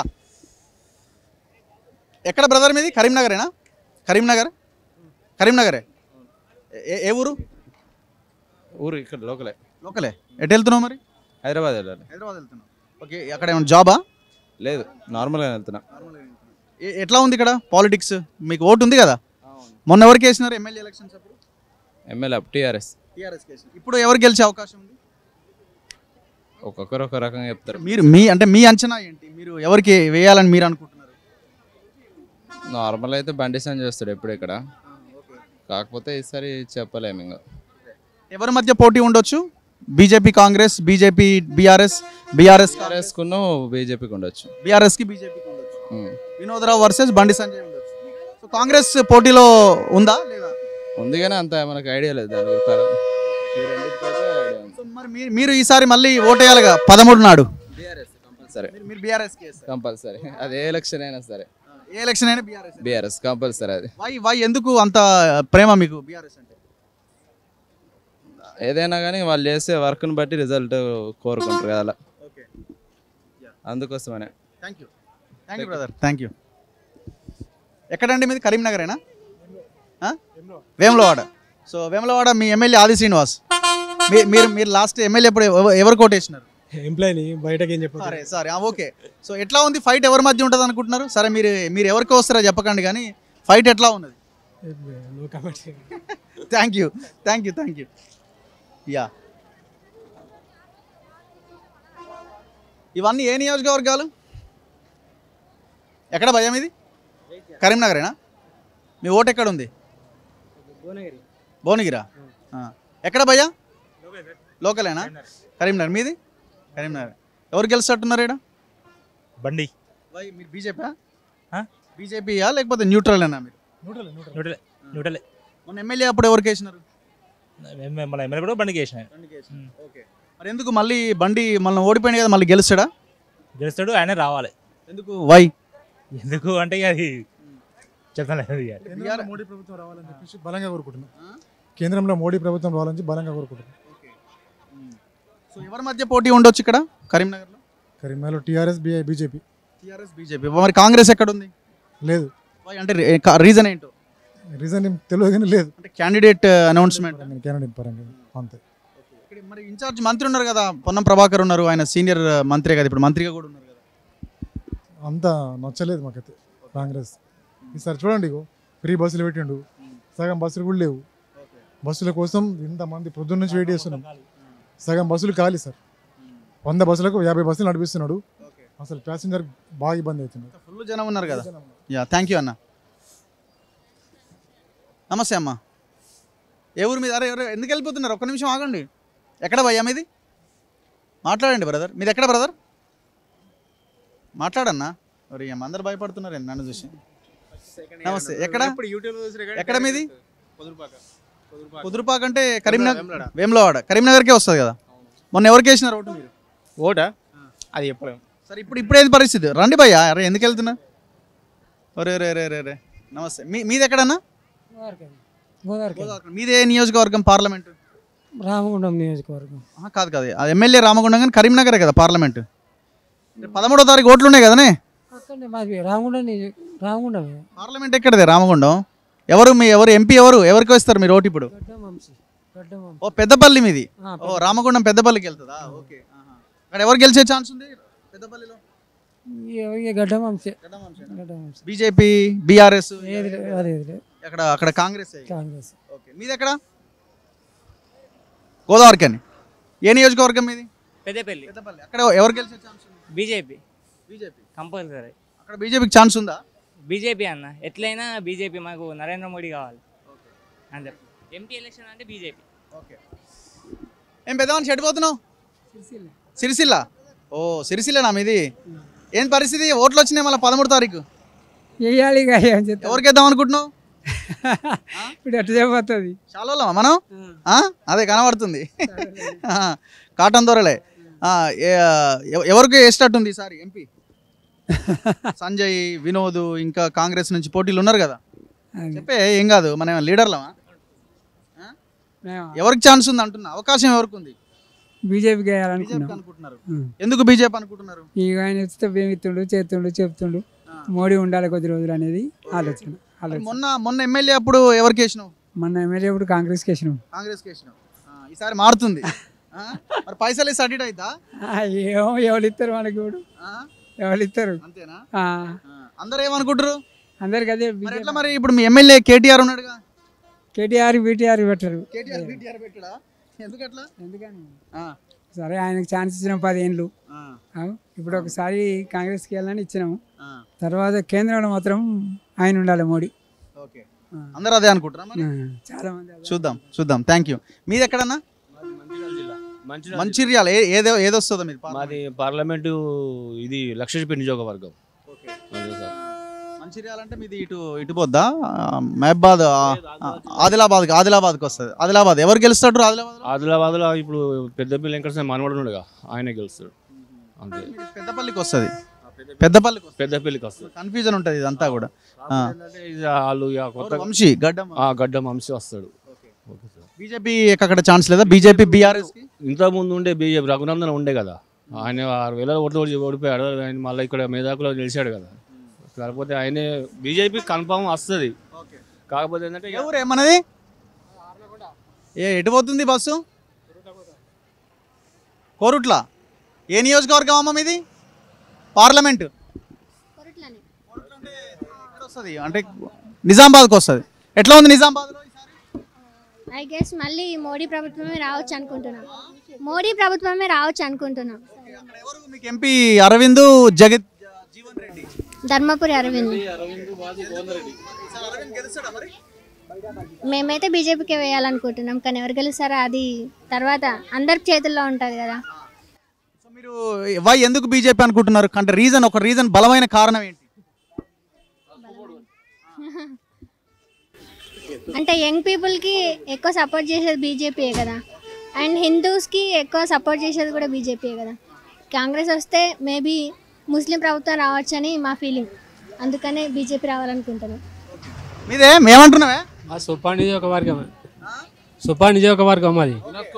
ఎక్కడ బ్రదర్ మీది కరీంనగరేనా కరీంనగర్ కరీంనగరే ఏ- ఏ ఊరు ఊరు ఇక్కడ లోకలే లోకలే ఎటు వెళ్తున్నావు మరి హైదరాబాద్ వెళ్ళాలి హైదరాబాద్ వెళ్తున్నావు ఓకే అక్కడ ఏమైనా జాబా లేదు నార్మల్గా వెళ్తున్నా ఎ- ఎట్లా ఉంది ఇక్కడ పాలిటిక్స్ మీకు ఓటు ఉంది కదా మొన్న ఎవరికి వేసినారు ఎమ్మెల్యే ఎలక్షన్స్ అప్పుడు ఎమ్మెల్యే టీఆర్ఎస్ టీఆర్ఎస్ ఇప్పుడు ఎవరు గెలిచే అవకాశం ఉంది ఒక్కొక్కరు ఒక రకంగా చెప్తారు మీరు మీ అంటే మీ అంచనా ఏంటి మీరు ఎవరికి వేయాలని మీరు అనుకుంటున్నారు నార్మల్ అయితే బండి సంజయ్ వస్తాడు ఎప్పుడు ఇక్కడ కాకపోతే ఈసారి చెప్పలేము ఇంకా ఎవరి మధ్య పోటీ ఉండొచ్చు BJP Congress BJP BRS BRS TRS కును బీజేపీకి ఉండొచ్చు బీఆర్ఎస్ కి బీజేపీకి ఉండొచ్చు ఉమ్. వినోదరావు వర్సెస్ బండి సంజయ్ ఉండొచ్చు సో కాంగ్రెస్ పోటీలో ఉందా లేదా ఉంది కానీ అంత మనకు ఐడియా లేదు దాని గురించి ఈ రెండింటికైతే ఐడియా ఉంది సో మరి మీరు మీరు ఈసారి మళ్ళీ ఓటేయాలిగా పదమూడు నాడు బీఆర్ఎస్ కంపల్సరీ మీరు- మీరు బీఆర్ఎస్ కి కంపల్సరీ అది ఏ ఎలక్షన్ అయినా సరే ఏ ఎలక్షన్ అయినా బీఆర్ఎస్ బీఆర్ఎస్ కంపల్సరీ అది వై వై ఎందుకు అంత ప్రేమ మీకు బీఆర్ఎస్ అంటే ఏదైనా కానీ వాళ్ళు చేసే వర్క్ని బట్టి రిజల్ట్ కోరుకుంటారు కదా అలా ఓకే అందుకోసమనే thank you thank you brother thank you ఎక్కడండి మీది కరీంనగరేనా ఆ? వేములవాడ సో వేములవాడ మీ ఎమ్మెల్యే ఆది శ్రీనివాస్ మీ- మీరు మీరు లాస్ట్ ఎమ్మెల్యే ఎప్పుడు ఎవ- ఎవరు కోటేసినారు ఎంప్లాయీని బయటకి ఏం చెప్పారు సరే సరే ఓకే సో ఎట్లా ఉంది ఫైట్ ఎవరి మధ్య ఉంటుంది అనుకుంటున్నారు సరే మీరు మీరు ఎవరికి వస్తారో చెప్పకండి కానీ ఫైట్ ఎట్లా ఉన్నది thank you thank you thank you yeah ఇవన్నీ ఏ నియోజకవర్గాలు ఎక్కడ భయం ఇది కరీంనగరేనా మీ ఓటు ఎక్కడ ఉంది భువనగిరా ఆ. ఎక్కడ భయ్యా లోకలేనా కరీంనగర్ మీది కరీంనగర్ ఎవరు గెలుస్తున్నారు ఇక్కడ బండి వై మీరు బీజేపీ ఆ? బీజేపీయా లేకపోతే న్యూట్రల్ అన్నా మీరు న్యూటలే న్యూటలే మొన్న ఎమ్మెల్యే అప్పుడు ఎవరికి వేసినారు మన ఎమ్మెల్యే కూడా బండికి వేసిన ఓకే మరి ఎందుకు మళ్ళీ బండి మళ్ళీ ఓడిపోయింది కదా మళ్ళీ గెలుస్తాడా గెలుస్తాడు ఆయన రావాలి ఎందుకు వై ఎందుకు అంటే ఇక అది చెప్పలేదు ఇక కేంద్రంలో మోడీ ప్రభుత్వం రావాలని చెప్పేసి బలంగా కోరుకుంటున్నాం కేంద్రంలో మోడీ ప్రభుత్వం రావాలని చెప్పి బలంగా కోరుకుంటున్నాం సో ఎవరి మధ్య పోటీ ఉండొచ్చు ఇక్కడ కరీంనగర్లో కరీంనగర్లో TRS B BJP TRS BJP మరి కాంగ్రెస్ ఎక్కడ ఉంది లేదు Why? అంటే రీజన్ ఏంటో రీజన్ ఏం తెలియదు కానీ లేదు అంటే క్యాండిడేట్ అనౌన్స్మెంట్ కెనడియన్ పరంగా అంతే ఇక్కడ మరి ఇన్ఛార్జ్ మంత్రి ఉన్నారు కదా పొన్నం ప్రభాకర్ ఉన్నారు ఆయన సీనియర్ మంత్రి కదా ఇప్పుడు మంత్రిగా కూడా ఉన్నారు కదా అంత నచ్చలేదు మాకైతే కాంగ్రెస్ ఈసారి చూడండి ఇగో ఫ్రీ బస్సులు పెట్టిండు సగం బస్సులు కూడా లేవు బస్సుల కోసం ఇంతమంది పొద్దున్న నుంచి వెయిట్ చేస్తున్నాం సగం బస్సులు ఖాళీ సార్ వంద బస్సులకు యాభై బస్సులు నడిపిస్తున్నాడు అసలు ప్యాసింజర్ బాగా ఇబ్బంది అవుతుంది ఫుల్ జనం ఉన్నారు కదా యా థ్యాంక్ యూ అన్న నమస్తే అమ్మా ఏ ఊరు మీద అరే అరే ఎందుకు వెళ్ళిపోతున్నారు ఒక్క నిమిషం ఆగండి ఎక్కడ భయ్యా మీది మాట్లాడండి బ్రదర్ మీది ఎక్కడ బ్రదర్ మాట్లాడన్నా మరి అమ్మ అందరు భయపడుతున్నారు ఏంది నన్ను చూసి నమస్తే ఎక్కడ ఎక్కడ మీది కుదురుపాక అంటే కరీంనగర్ వేములవాడ కరీంనగర్కే వస్తుంది కదా మొన్న ఎవరికి వేసినారు ఓటు మీరు ఓటా అది చెప్పలేము సరే ఇప్పుడు ఇప్పుడు ఏది పరిస్థితి రండి భయ్యా అరే ఎందుకు వెళ్తున్నా ఒరే రే రే రే రే నమస్తే మీ మీది ఎక్కడన్నా గోదావరి. మీదే నియోజకవర్గం పార్లమెంట్ రామగుండం నియోజకవర్గం కాదు కాదు అది ఎమ్మెల్యే రామగుండం కానీ కరీంనగరే కదా పార్లమెంట్ పదమూడో తారీఖు ఓట్లు ఉన్నాయి కదనే అక్కడనే మాది రామగుండం నియోజక రామగుండమే పార్లమెంట్ ఎక్కడదే రామగుండం ఎవరు మీ ఎవరు ఎంపీ ఎవరు ఎవరికి వస్తారు మీరు ఓటు ఇప్పుడు గడ్డం వంశీ గడ్డం వంశీ ఓ పెద్దపల్లి మీది ఆ, ఓ రామగుండం పెద్దపల్లికి వెళ్తుందా ఓకే ఆహా. అక్కడ ఎవరు గెలిచే ఛాన్స్ ఉంది పెద్దపల్లిలో ఇక- ఇక గడ్డం వంశీ గడ్డం వంశీ బీజేపీ బీఆర్ఎస్ ఏది లే- అదే ఇది లే. అక్కడ అక్కడ కాంగ్రెస్ కాంగ్రెస్ ఓకే మీది ఎక్కడ గోదావరికి అని ఏ నియోజకవర్గం మీది పెద్దపల్లి పెద్దపల్లి అక్కడ ఎవరు గెలిచే ఛాన్స్ ఉంది బీజేపీ బీజేపీ కంపల్సరీ అక్కడ బీజేపీకి ఛాన్స్ ఉందా బీజేపీ అన్న ఎట్లయినా బీజేపీ మాకు నరేంద్ర మోడీ కావాలి అంతే ఎంపీ ఎలక్షన్ అంటే బీజేపీ ఓకే ఏం పెద్దవాడిని చెడిపోతున్నావు సిరిసిల్ల ఓ సిరిసిల్లనా మీది ఏం పరిస్థితి ఓట్లు వచ్చినాయి మళ్ళీ పదమూడు తారీఖు వేయాలి ఇక ఏం చేస్తాం ఎవరికి వేద్దాం అనుకుంటున్నావు ఇప్పుడు ఎట్లా చెప్పబోతుంది చాలా మనం ఆ? అదే కనబడుతుంది ఆ, కాటన్ దొరలే ఆ, ఏ- ఎవ- ఎవరికి వేసేటట్టుంది ఈసారి ఎంపీ సంజయ్ వినోద్ ఇంకా కాంగ్రెస్ నుంచి పోటీలు ఉన్నారు కదా చెప్పే ఏం కాదు మన లీడర్లమా ఎవరికి ఛాన్స్ ఉంది అంటున్నా అవకాశం ఎవరికి ఉంది బీజేపీకి వేయాలనుకున్నాం అనుకుంటున్నారు ఎందుకు బీజేపీ అనుకుంటున్నారు ఇక ఆయన వస్తే ఏమిస్తుండు చేస్తుండు చెప్తుండు మోడీ ఉండాలి కొద్ది రోజులు అనేది ఆలోచన మరి ఆలోచన మొన్న మొన్న ఎమ్మెల్యే అప్పుడు ఎవరికి వేసినావు మన ఎమ్మెల్యే ఇప్పుడు కాంగ్రెస్కి వేసినాం కాంగ్రెస్ వేసినావు ఆ, ఈసారి మారుతుంది ఆ? మరి పైసలు వేసి అడిట్ అవుతా ఆ, ఏమో ఎవరు ఇస్తారు మనకి ఇప్పుడు ఎవరు ఇస్తారు అంతేనా ఆ, అందరు ఏమనుకుంటారు అందరికి అదే మరి ఎట్లా మరి ఇప్పుడు మీ ఎమ్మెల్యే కేటీఆర్ ఉన్నాడుగా కేటీఆర్ బీటీఆర్ పెట్టరు కేటీఆర్ బీటీఆర్ పెట్టడా ఎందుకు అట్లా ఎందుకని ఆ, సరే ఆయనకు ఛాన్స్ ఇచ్చిన పదేళ్ళు ఆ, ఆ, ఇప్పుడు ఒకసారి కాంగ్రెస్కి వెళ్ళాలని ఇచ్చినాము ఆ, తర్వాత కేంద్రంలో మాత్రం ఆయన ఉండాలి మోడీ ఓకే అందరూ అదే అనుకుంటారా మరి ఆ, చాలా మంది అదే. చూద్దాం చూద్దాం థ్యాంక్ యూ మీది ఎక్కడన్నా మంచిర్యాల ఏ- ఏదో ఏదొస్తుందో మీరు మాది పార్లమెంటు ఇది లక్షపేట నియోజకవర్గం అదే సార్ మంచిర్యాల అంటే మీది ఇటు ఇటు పోద్దా ఆ, మహబాద్ ఆ, ఆ, ఆదిలాబాద్ ఆదిలాబాద్కి వస్తుంది ఆదిలాబాద్ ఎవరు గెలుస్తాడు ఆదిలాబాద్ ఆదిలాబాద్లో ఇప్పుడు పెద్దపల్లి వెంకటేశ్వర మనవడు ఉండగా ఆయనే గెలుస్తాడు అంతే పెద్దపల్లికి వస్తుంది పెద్దపల్లికి వస్తుంది పెద్దపల్లికి వస్తుంది కన్ఫ్యూజన్ ఉంటుంది ఇదంతా కూడా ఆ. ఏంటంటే ఇది వాళ్ళు ఇక కొత్త ఎవరు? వంశీ గడ్డం ఆ, గడ్డం వంశీ వస్తాడు ఓకే సార్ బీజేపీ అక్కడ ఛాన్స్ లేదా బీజేపీ బీఆర్ఎస్ ఇంత ముందు ఉండే బీజేపీ రఘునందన్ ఉండే కదా ఆయన ఆరు వేల ఓట్లు ఓడి ఓడిపోయాడు ఆయన మళ్ళీ ఇక్కడ మేధాకులో గెలిచాడు కదా కాకపోతే ఆయనే బీజేపీ కన్ఫామ్ వస్తుంది కాకపోతే ఏంటంటే ఇక- ఎవరు ఏమన్నది ఏ ఎటు పోతుంది బస్సు కోరుట్ల ఏ నియోజకవర్గం అమ్మ మీది పార్లమెంట్ వస్తుంది అంటే నిజామాబాద్కి వస్తుంది ఎట్లా ఉంది నిజామాబాద్లో ఐ గెస్ మళ్ళీ మోడీ ప్రభుత్వమే రావచ్చు అనుకుంటున్నాం మోడీ ప్రభుత్వమే రావచ్చు అనుకుంటున్నాం మీకు ఎంపీ అరవింద్ జగత్ ధర్మపురి అరవింద్ మేమైతే బీజేపీకి వేయాలనుకుంటున్నాం కానీ ఎవరు గెలుస్తారో అది తర్వాత అందరి చేతుల్లో ఉంటుంది కదా మీరు వై ఎందుకు బీజేపీ అనుకుంటున్నారు అంటే రీజన్ ఒక రీజన్ బలమైన కారణం ఏంటి అంటే యంగ్ పీపుల్కి ఎక్కువ సపోర్ట్ చేసేది బీజేపీయే కదా అండ్ హిందూస్కి ఎక్కువ సపోర్ట్ చేసేది కూడా బీజేపీయే కదా కాంగ్రెస్ వస్తే మేబీ ముస్లిం ప్రభుత్వం రావచ్చని మా ఫీలింగ్ అందుకనే బీజేపీ రావాలనుకుంటున్నాం మీదే మేమంటున్నావే మా సుపా నియోజకవర్గం సుపా నియోజకవర్గం మాది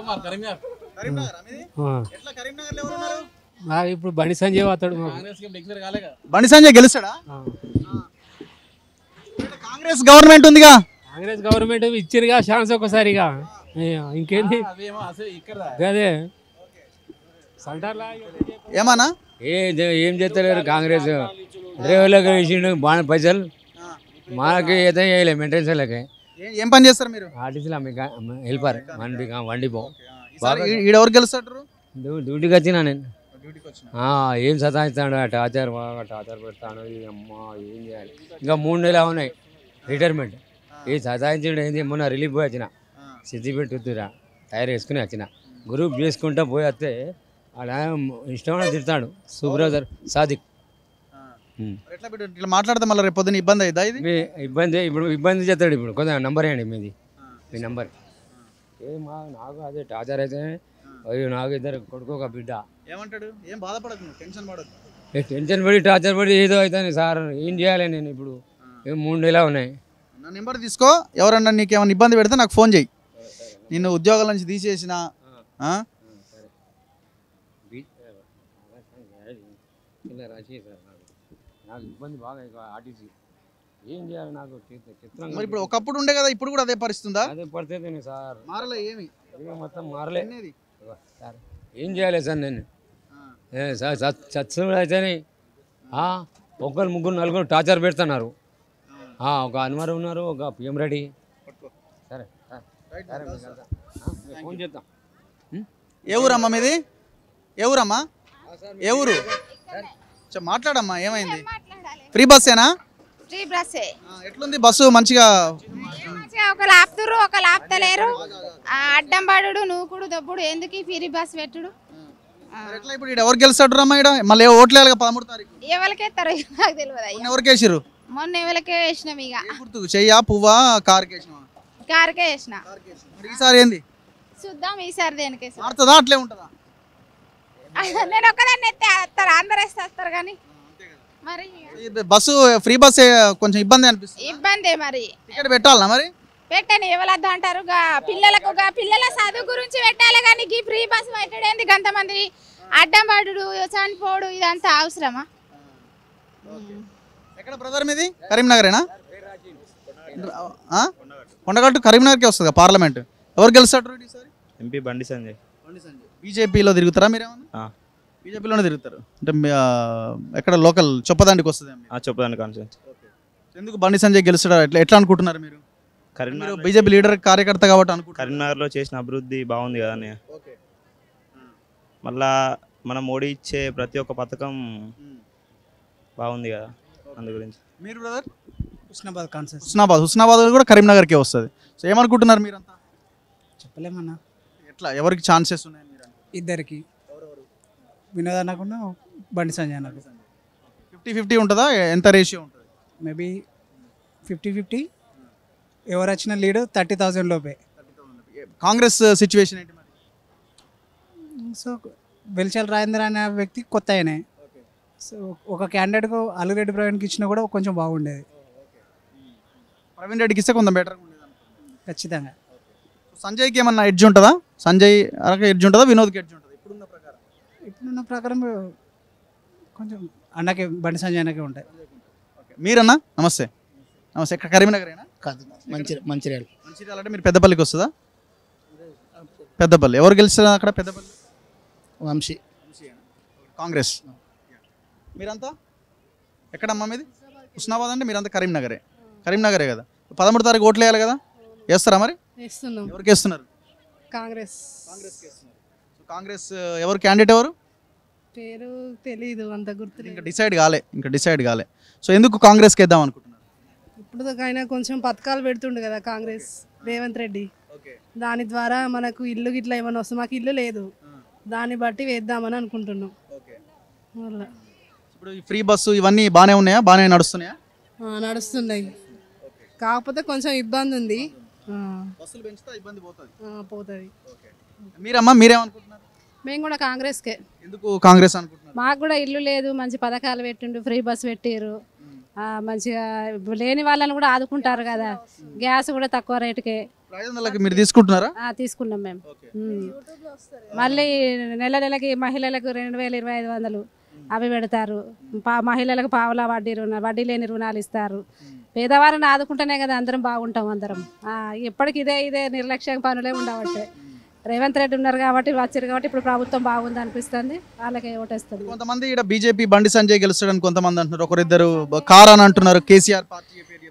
ఆ. మా ఇప్పుడు బండి సంజయ్ అతడు బండి సంజయ్ గెలుస్తాడా కాంగ్రెస్ గవర్నమెంట్ ఉందిగా కాంగ్రెస్ గవర్నమెంట్ ఇచ్చిరుగా ఛాన్స్ ఒకసారిగా ఏ, ఇంకేంది అదే సెంటర్లో ఏమన్నా ఏ ఏం చేస్తలేరు కాంగ్రెస్ డ్రైవర్లకు వేసిండు బాగా పైసలు మాకు ఏదో చేయలేదు మెయింటెనెన్స్లకి ఏ- ఏం పని చేస్తారు మీరు ఆర్టీసీలో మీకు హెల్పర్ వండి వండిపో ఈసారి ఈ- ఈడ ఎవరు గెలుస్తారు డ్యూ- డ్యూటీకి వచ్చినా నేను ఆ, ఏం సతాయిస్తాడు ఆ టార్చర్ బాగా టార్చర్ పెడతాడు ఈ అమ్మ ఏం చేయాలి ఇంకా మూడు నెలలు ఉన్నాయి రిటైర్మెంట్ ఈ సతాయించడం ఏంది మొన్న రిలీఫ్ పోయి వచ్చిన సిద్దిపేట ఉద్దురా టైర్ వేసుకుని వచ్చిన గ్రూప్ చేసుకుంటా పోయి వస్తే ఆడ ఇష్టమైన తిడతాడు సూపర్వైజర్ సాదిక్ ఉమ్. మరి ఎట్లా బిడ్డ ఇట్లా మాట్లాడితే మళ్ళీ రేపు పొద్దున్న ఇబ్బంది అవుతుందా ఇది మీ ఇబ్బంది ఇప్పుడు ఇబ్బంది చేస్తాడు ఇప్పుడు కొంత నంబర్ వేయండి మీది మీ నంబర్ ఏ మా నాకు అదే టార్చర్ అయితే అయ్యో నాకు ఇద్దరు కొడుకు ఒక బిడ్డ ఏమంటాడు ఏం బాధపడదు నువ్వు టెన్షన్ పడదు ఏ టెన్షన్ పడి టార్చర్ పడి ఏదో అవుతుంది సార్ ఏం చేయాలి నేను ఇప్పుడు ఏం మూడు నెలలు ఉన్నాయి నా నెంబర్ తీసుకో ఎవరన్నా నీకు ఏమైనా ఇబ్బంది పెడితే నాకు ఫోన్ చేయి నిన్ను ఉద్యోగాల నుంచి తీసేసిన ఆ? ఇలా రాసేయి సార్ నాకు. నాకు ఇబ్బంది బాగా ఇక ఆర్టీసీ ఏం చేయాలి నాకు చిత్ర- చిత్రంగా మరి ఇప్పుడు ఒకప్పుడు ఉండే కదా ఇప్పుడు కూడా అదే పరిస్థితి ఉందా అదే పరిస్థితి సార్ మారలే ఏమి ఏం మొత్తం మారలే ఉన్నది. సార్ ఏం చేయాలి సార్ నేను ఏ సార్ చ- చచ్చుడు అయితేనే ఆ, ఒకరు ముగ్గురు నలుగురు టార్చర్ పెడుతున్నారు ఆ, ఒక అన్వర్ ఉన్నారు ఒక పిఎం రెడ్డి సరే సార్ సరే మీకు వెళ్తాం. ఆ, మీకు ఫోన్ చేద్దాం ఏ ఊరమ్మా మీది ఏ ఊరమ్మా ఏ ఊరు చె- మాట్లాడమ్మా ఏమైంది ఫ్రీ బస్సేనా ఫ్రీ బస్సే ఎట్లుంది బస్సు మంచిగా మంచిగా ఒకరు ఆపుతురు ఒకరు ఆపుతలేరు ఆ, అడ్డం పడుడు నూకుడు దొబ్బుడు ఎందుకు ఈ ఫ్రీ బస్ పెట్టుడు మరి ఎట్లా ఇప్పుడు ఈడ ఎవరు గెలుస్తాడు రమ్మా ఈడ మళ్ళీ ఓట్లు వేయాలి కదా పదమూడు తారీఖు ఎవరికి ఎత్తారో నాకు తెలియదు అయ్యా ఎవరికి వేసిర్రు మొన్న ఎవరికే వేసినాం ఇక గుర్తు చెయ్యా పువ్వా కారుకి వేసినావా కారుకే వేసిన మరి ఈసారి ఏంది చూద్దాం ఈసారి దేనికి మారుతుందా అట్లే ఉంటుందా నేను ఒక్కదాన్ని ఎత్తే వస్తారు అందరు వేస్తే వస్తారు కానీ మరి ఈ బస్సు ఫ్రీ బస్సే కొంచెం ఇబ్బంది అనిపిస్తుంది ఇబ్బందే మరి టికెట్ పెట్టాలనా మరి పెట్టని ఎవరద్దు అంటారు గా పిల్లలకు గా పిల్లల చదువు గురించి పెట్టాలి కానీ ఈ ఫ్రీ బస్ పెట్టడేంది గంతమంది అడ్డం పడుడు చనిపోడు ఇదంతా అవసరమా ఎక్కడ బ్రదర్ మీది కరీంనగరేనా ఆ? కొండగట్టు కరీంనగర్కే వస్తుంది పార్లమెంట్ ఎవరు గెలుస్తాడు ఈసారి ఎంపీ బండి సంజయ్ బీజేపీలో తిరుగుతారా మీరేమన్నా ఆ. బీజేపీలోనే తిరుగుతారు అంటే మీ, ఆ, ఎక్కడ లోకల్ చొప్పదాండికి వస్తుంది ఆ చెప్పదాన్ని కాన్సెన్స్ ఎందుకు బండి సంజయ్ గెలుస్తాడా ఎట్లా ఎట్లా అనుకుంటున్నారు మీరు మీరు కరీంనగర్ బీజేపీ లీడర్ కార్యకర్త కాబట్టి అనుకుంటున్నారు కరీంనగర్లో చేసిన అభివృద్ధి బాగుంది కదా అన్నయ్య మళ్ళా మన మోడీ ఇచ్చే ప్రతి ఒక్క పథకం బాగుంది కదా అందు గురించి మీరు బ్రదర్ హుస్నాబాద్ కాన్సెన్స్ హుస్నాబాద్ హుస్నాబాద్ కూడా కరీంనగర్కే వస్తుంది సో ఏమనుకుంటున్నారు మీరంతా చెప్పలేమన్నా ఎట్లా ఎవరికి ఛాన్సెస్ ఉన్నాయి ఇద్దరికి వినోద్ అన్నకుండా బండి సంజయ్ అన్నకు ఫిఫ్టీ ఫిఫ్టీ ఉంటుందా ఎంత రేషియో ఉంటుంది మేబీ ఫిఫ్టీ ఫిఫ్టీ ఎవరు వచ్చిన లీడ్ థర్టీ థౌజండ్ లోపే కాంగ్రెస్ సిచ్యువేషన్ ఏంటి మరి సో వెల్చల్ రాజేంద్ర అనే వ్యక్తి కొత్త ఆయనే సో ఒక క్యాండిడేట్కు అల్లురెడ్డి ప్రవీణ్కి ఇచ్చినా కూడా కొంచెం బాగుండేది ప్రవీణ్ రెడ్డికి ఇస్తే కొంచెం బెటర్ ఖచ్చితంగా సంజయ్కి ఏమన్నా ఎడ్జ్ ఉంటుందా సంజయ్ అరక ఎడ్జ్ ఉంటుందా వినోద్కి ఎడ్జ్ ఉంటుందా ఇప్పుడున్న ప్రకారం ఇప్పుడున్న ప్రకారం కొంచెం అన్నకే బండి సంజయ్ అన్నకే ఉంటాయి మీరన్నా నమస్తే నమస్తే ఎక్కడ కరీంనగరేనా కాదు మంచి మంచిర్యాల మంచిర్యాల అంటే మీరు పెద్దపల్లికి వస్తుందా పెద్దపల్లి ఎవరు గెలుస్తారు అక్కడ పెద్దపల్లి వంశీ కాంగ్రెస్ మీరంతా ఎక్కడమ్మా మీది హుస్నాబాద్ అంటే మీరంతా కరీంనగరే కరీంనగరే కదా పదమూడు తారీఖు ఓట్లు వేయాలి కదా వేస్తారా మరి వేస్తున్నాం ఎవరికి వేస్తున్నారు కాంగ్రెస్ సో కాంగ్రెస్ ఎవరు క్యాండిడేట్ ఎవరు పేరు తెలీదు అంత గుర్తు ఇంకా డిసైడ్ కాలే ఇంకా డిసైడ్ కాలే సో ఎందుకు కాంగ్రెస్కి వేద్దాం అనుకుంటున్నారు ఇప్పుడు ఆయన కొంచెం పథకాలు పెడుతుండు కదా కాంగ్రెస్ రేవంత్ రెడ్డి దాని ద్వారా మనకు ఇల్లు గిట్లా ఏమైనా వస్తుంది మాకు ఇల్లు లేదు దాన్ని బట్టి వేద్దామని అనుకుంటున్నాం వల్ల ఇప్పుడు ఈ ఫ్రీ బస్సు ఇవన్నీ బాగానే ఉన్నాయా బాగానే నడుస్తున్నాయా ఆ, నడుస్తున్నాయి కాకపోతే కొంచెం ఇబ్బంది ఉంది ఆ. బస్సులు పెంచితే ఇబ్బంది పోతుంది ఆ, పోతుంది మీరమ్మా మీరేమనుకుంటున్నారు మేము కూడా కాంగ్రెస్కే ఎందుకు కాంగ్రెస్ అనుకుంటున్నారు మాకు కూడా ఇల్లు లేదు మంచి పథకాలు పెట్టిండు ఫ్రీ బస్ పెట్టిర్రు ఆ, మంచిగా లేని వాళ్ళని కూడా ఆదుకుంటారు కదా గ్యాస్ కూడా తక్కువ రేటుకే ఐదు వందలకి మీరు తీసుకుంటున్నారా ఆ, తీసుకున్నాం మేము ఉమ్. మళ్ళీ నెల నెలకి మహిళలకు రెండు వేల ఇరవై ఐదు వందలు అవి పెడతారు పా మహిళలకు పావలా వడ్డీ రుణ వడ్డీ లేని రుణాలు ఇస్తారు పేదవారిని ఆదుకుంటేనే కదా అందరం బాగుంటాం అందరం ఆ, ఎప్పటికి ఇదే ఇదే నిర్లక్ష్యం పనులే ఉండవట్టే రేవంత్ రెడ్డి ఉన్నారు కాబట్టి వచ్చారు కాబట్టి ఇప్పుడు ప్రభుత్వం బాగుంది అనిపిస్తుంది వాళ్ళకే ఓటేస్తుంది కొంతమంది ఇక్కడ బీజేపీ బండి సంజయ్ గెలుస్తాడని కొంతమంది అంటున్నారు ఒకరిద్దరు కార్ అని అంటున్నారు కేసీఆర్ పార్టీ పేరు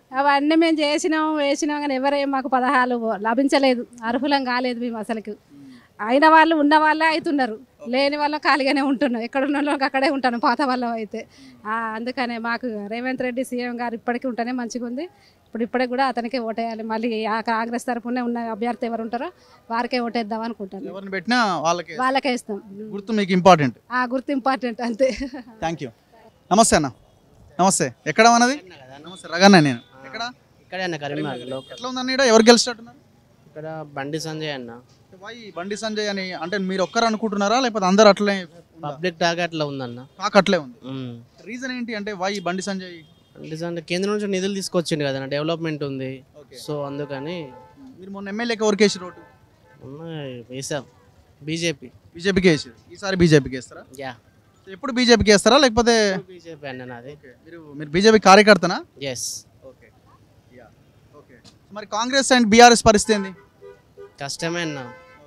అవన్నీ మేము చేసినాం వేసినాం కానీ ఎవరేం మాకు పదహాలు లభించలేదు అర్హులం కాలేదు మేము అసలుకి అయిన వాళ్ళు ఉన్న వాళ్ళే అవుతున్నారు లేని వాళ్ళం ఖాళీగానే ఉంటున్నాం ఎక్కడ ఉన్న వాళ్ళకి అక్కడే ఉంటాను పాత వాళ్ళం అయితే ఆ, అందుకనే మాకు రేవంత్ రెడ్డి సీఎం గారు ఇప్పటికీ ఉంటేనే మంచిగా ఉంది ఇప్పుడు ఇప్పటికి కూడా అతనికే ఓటేయాలి మళ్ళీ ఆ కాంగ్రెస్ తరఫునే ఉన్న అభ్యర్థి ఎవరు ఉంటారో వారికే ఓటేద్దాం అనుకుంటాను ఎవరిని పెట్టినా వాళ్ళకి వాళ్ళకే ఇస్తాం గుర్తు మీకు ఇంపార్టెంట్ ఆ గుర్తు ఇంపార్టెంట్ అంతే థ్యాంక్ యూ నమస్తే అన్న నమస్తే ఎక్కడ మనది నమస్తే రగన్న నేను ఎక్కడ ఇక్కడే అన్న కరీంనగర్ లోకల్ ఎట్లా ఉందన్న ఈడ? ఎవరు గెలిచినట్టున్నారు ఇక్కడ బండి సంజయ్ అన్న వై బండి సంజయ్ అని అంటే మీరు ఒక్కరు అనుకుంటున్నారా లేకపోతే అందరు అట్లే పబ్లిక్ టాక్ అట్లా ఉందన్న టాక్ అట్లే ఉంది మ్మ్. రీజన్ ఏంటి అంటే వై బండి సంజయ్ బండి సంజయ్ కేంద్రం నుంచి నిధులు తీసుకొచ్చిండు కదా డెవలప్మెంట్ ఉంది సో అందుకని మీరు మొన్న ఎమ్మెల్యేకి ఎవరికి వేసి రోడ్డు మొన్న వేసాం బీజేపీ బీజేపీకి వేసారు ఈసారి బీజేపీకి వేస్తారా యా సో ఎప్పుడు బీజేపీకి వేస్తారా లేకపోతే బీజేపీ అన్న నాది మీరు మీరు బీజేపీ కార్యకర్తనా ఎస్ ఓకే యా ఓకే మరి కాంగ్రెస్ అండ్ బీఆర్ఎస్ పరిస్థితి ఏంది కష్టమే అన్న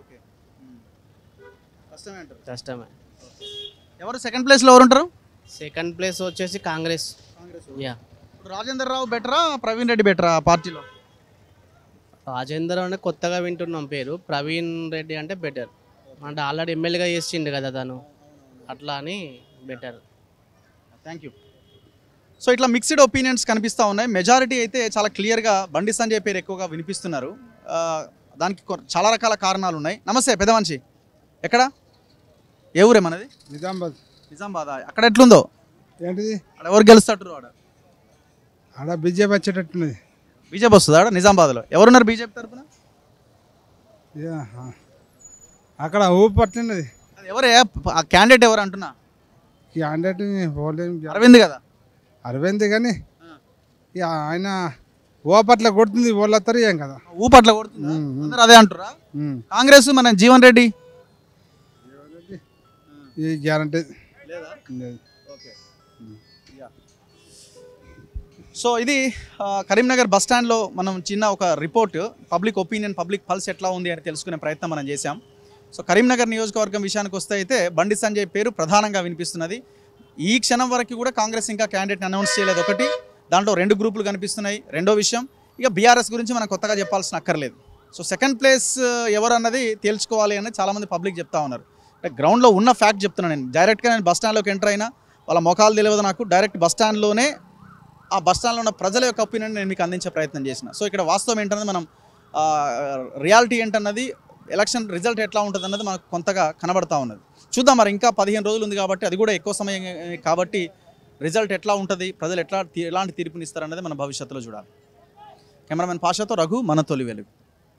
కష్టమే అంటారు కష్టమే ఎవరు సెకండ్ ప్లేస్లో ఎవరు ఉంటారు సెకండ్ ప్లేస్ వచ్చేసి కాంగ్రెస్ యా ఇప్పుడు రాజేందర్ రావు బెటరా ప్రవీణ్ రెడ్డి బెటరా పార్టీలో రాజేందర్ అంటే కొత్తగా వింటున్నాం పేరు ప్రవీణ్ రెడ్డి అంటే బెటర్ అంటే ఆల్రెడీ ఎమ్మెల్యేగా చేసిండు కదా తను అట్లా అని బెటర్ థ్యాంక్ యూ సో ఇట్లా మిక్స్డ్ ఒపీనియన్స్ కనిపిస్తూ ఉన్నాయి మెజారిటీ అయితే చాలా క్లియర్గా బండి సంజయ్ పేరు ఎక్కువగా వినిపిస్తున్నారు ఆ, దానికి కొ- చాలా రకాల కారణాలు ఉన్నాయి నమస్తే పెద్ద మనిషి ఎక్కడ ఏ ఊరే మనది నిజామాబాద్ నిజామాబాద్ అక్కడ ఎట్లుందో ఏంటిది అక్కడ ఎవరు గెలుస్తాడు ఆడ ఆడ బీజేపీ వచ్చేటట్టున్నది బీజేపీ వస్తుంది ఆడ నిజామాబాద్లో ఎవరున్నారు బీజేపీ తరఫున యా, ఆ. అక్కడ ఊపి పట్టినది అది ఎవరే ఆ క్యాండిడేట్ ఎవరు అంటున్నా క్యాండిడేట్ పోలేం అరవింద్ కదా అరవింద్ కానీ ఇక ఆయన ఓపట్ల కొడుతుంది వాళ్ళు వస్తారు ఏం కదా ఊపట్ల కొడుతుందా అందరూ అదే అంటురా ఉమ్. కాంగ్రెస్ మన జీవన్ రెడ్డి ఈ గ్యారంటీ లేదు సో ఇది ఆ, కరీంనగర్ బస్ స్టాండ్లో మనం చిన్న ఒక report public opinion public pulse ఎట్లా ఉంది అని తెలుసుకునే ప్రయత్నం మనం చేశాం సో కరీంనగర్ నియోజకవర్గం విషయానికి వస్తే అయితే బండి సంజయ్ పేరు ప్రధానంగా వినిపిస్తున్నది ఈ క్షణం వరకు కూడా కాంగ్రెస్ ఇంకా క్యాండిడేట్ అనౌన్స్ చేయలేదు ఒకటి దాంట్లో రెండు గ్రూపులు కనిపిస్తున్నాయి రెండో విషయం ఇక బీఆర్ఎస్ గురించి మనం కొత్తగా చెప్పాల్సిన అక్కర్లేదు సో సెకండ్ ప్లేస్ ఎవరు అన్నది తేల్చుకోవాలి అని చాలామంది పబ్లిక్ చెప్తా ఉన్నారు అంటే గ్రౌండ్లో ఉన్న ఫ్యాక్ట్ చెప్తున్నాను నేను డైరెక్ట్గా నేను బస్ స్టాండ్లోకి ఎంటర్ అయినా వాళ్ళ ముఖాలు తెలియదు నాకు డైరెక్ట్ బస్ స్టాండ్లోనే ఆ బస్ స్టాండ్లో ఉన్న ప్రజల యొక్క ఒపీనియన్ నేను మీకు అందించే ప్రయత్నం చేసిన సో ఇక్కడ వాస్తవం ఏంటన్నది మనం రియాలిటీ ఏంటన్నది ఎలక్షన్ రిజల్ట్ ఎట్లా ఉంటుంది అన్నది మనకు కొంతగా కనబడతా ఉన్నది చూద్దాం మరి ఇంకా పదిహేను రోజులు ఉంది కాబట్టి అది కూడా ఎక్కువ సమయం ఏ, కాబట్టి రిజల్ట్ ఎట్లా ఉంటుంది ప్రజలు ఎట్లా తీ- ఎలాంటి తీర్పునిస్తారు అన్నది మన భవిష్యత్తులో చూడాలి కెమెరామెన్ పాషాతో రఘు మన తొలి వెలుగు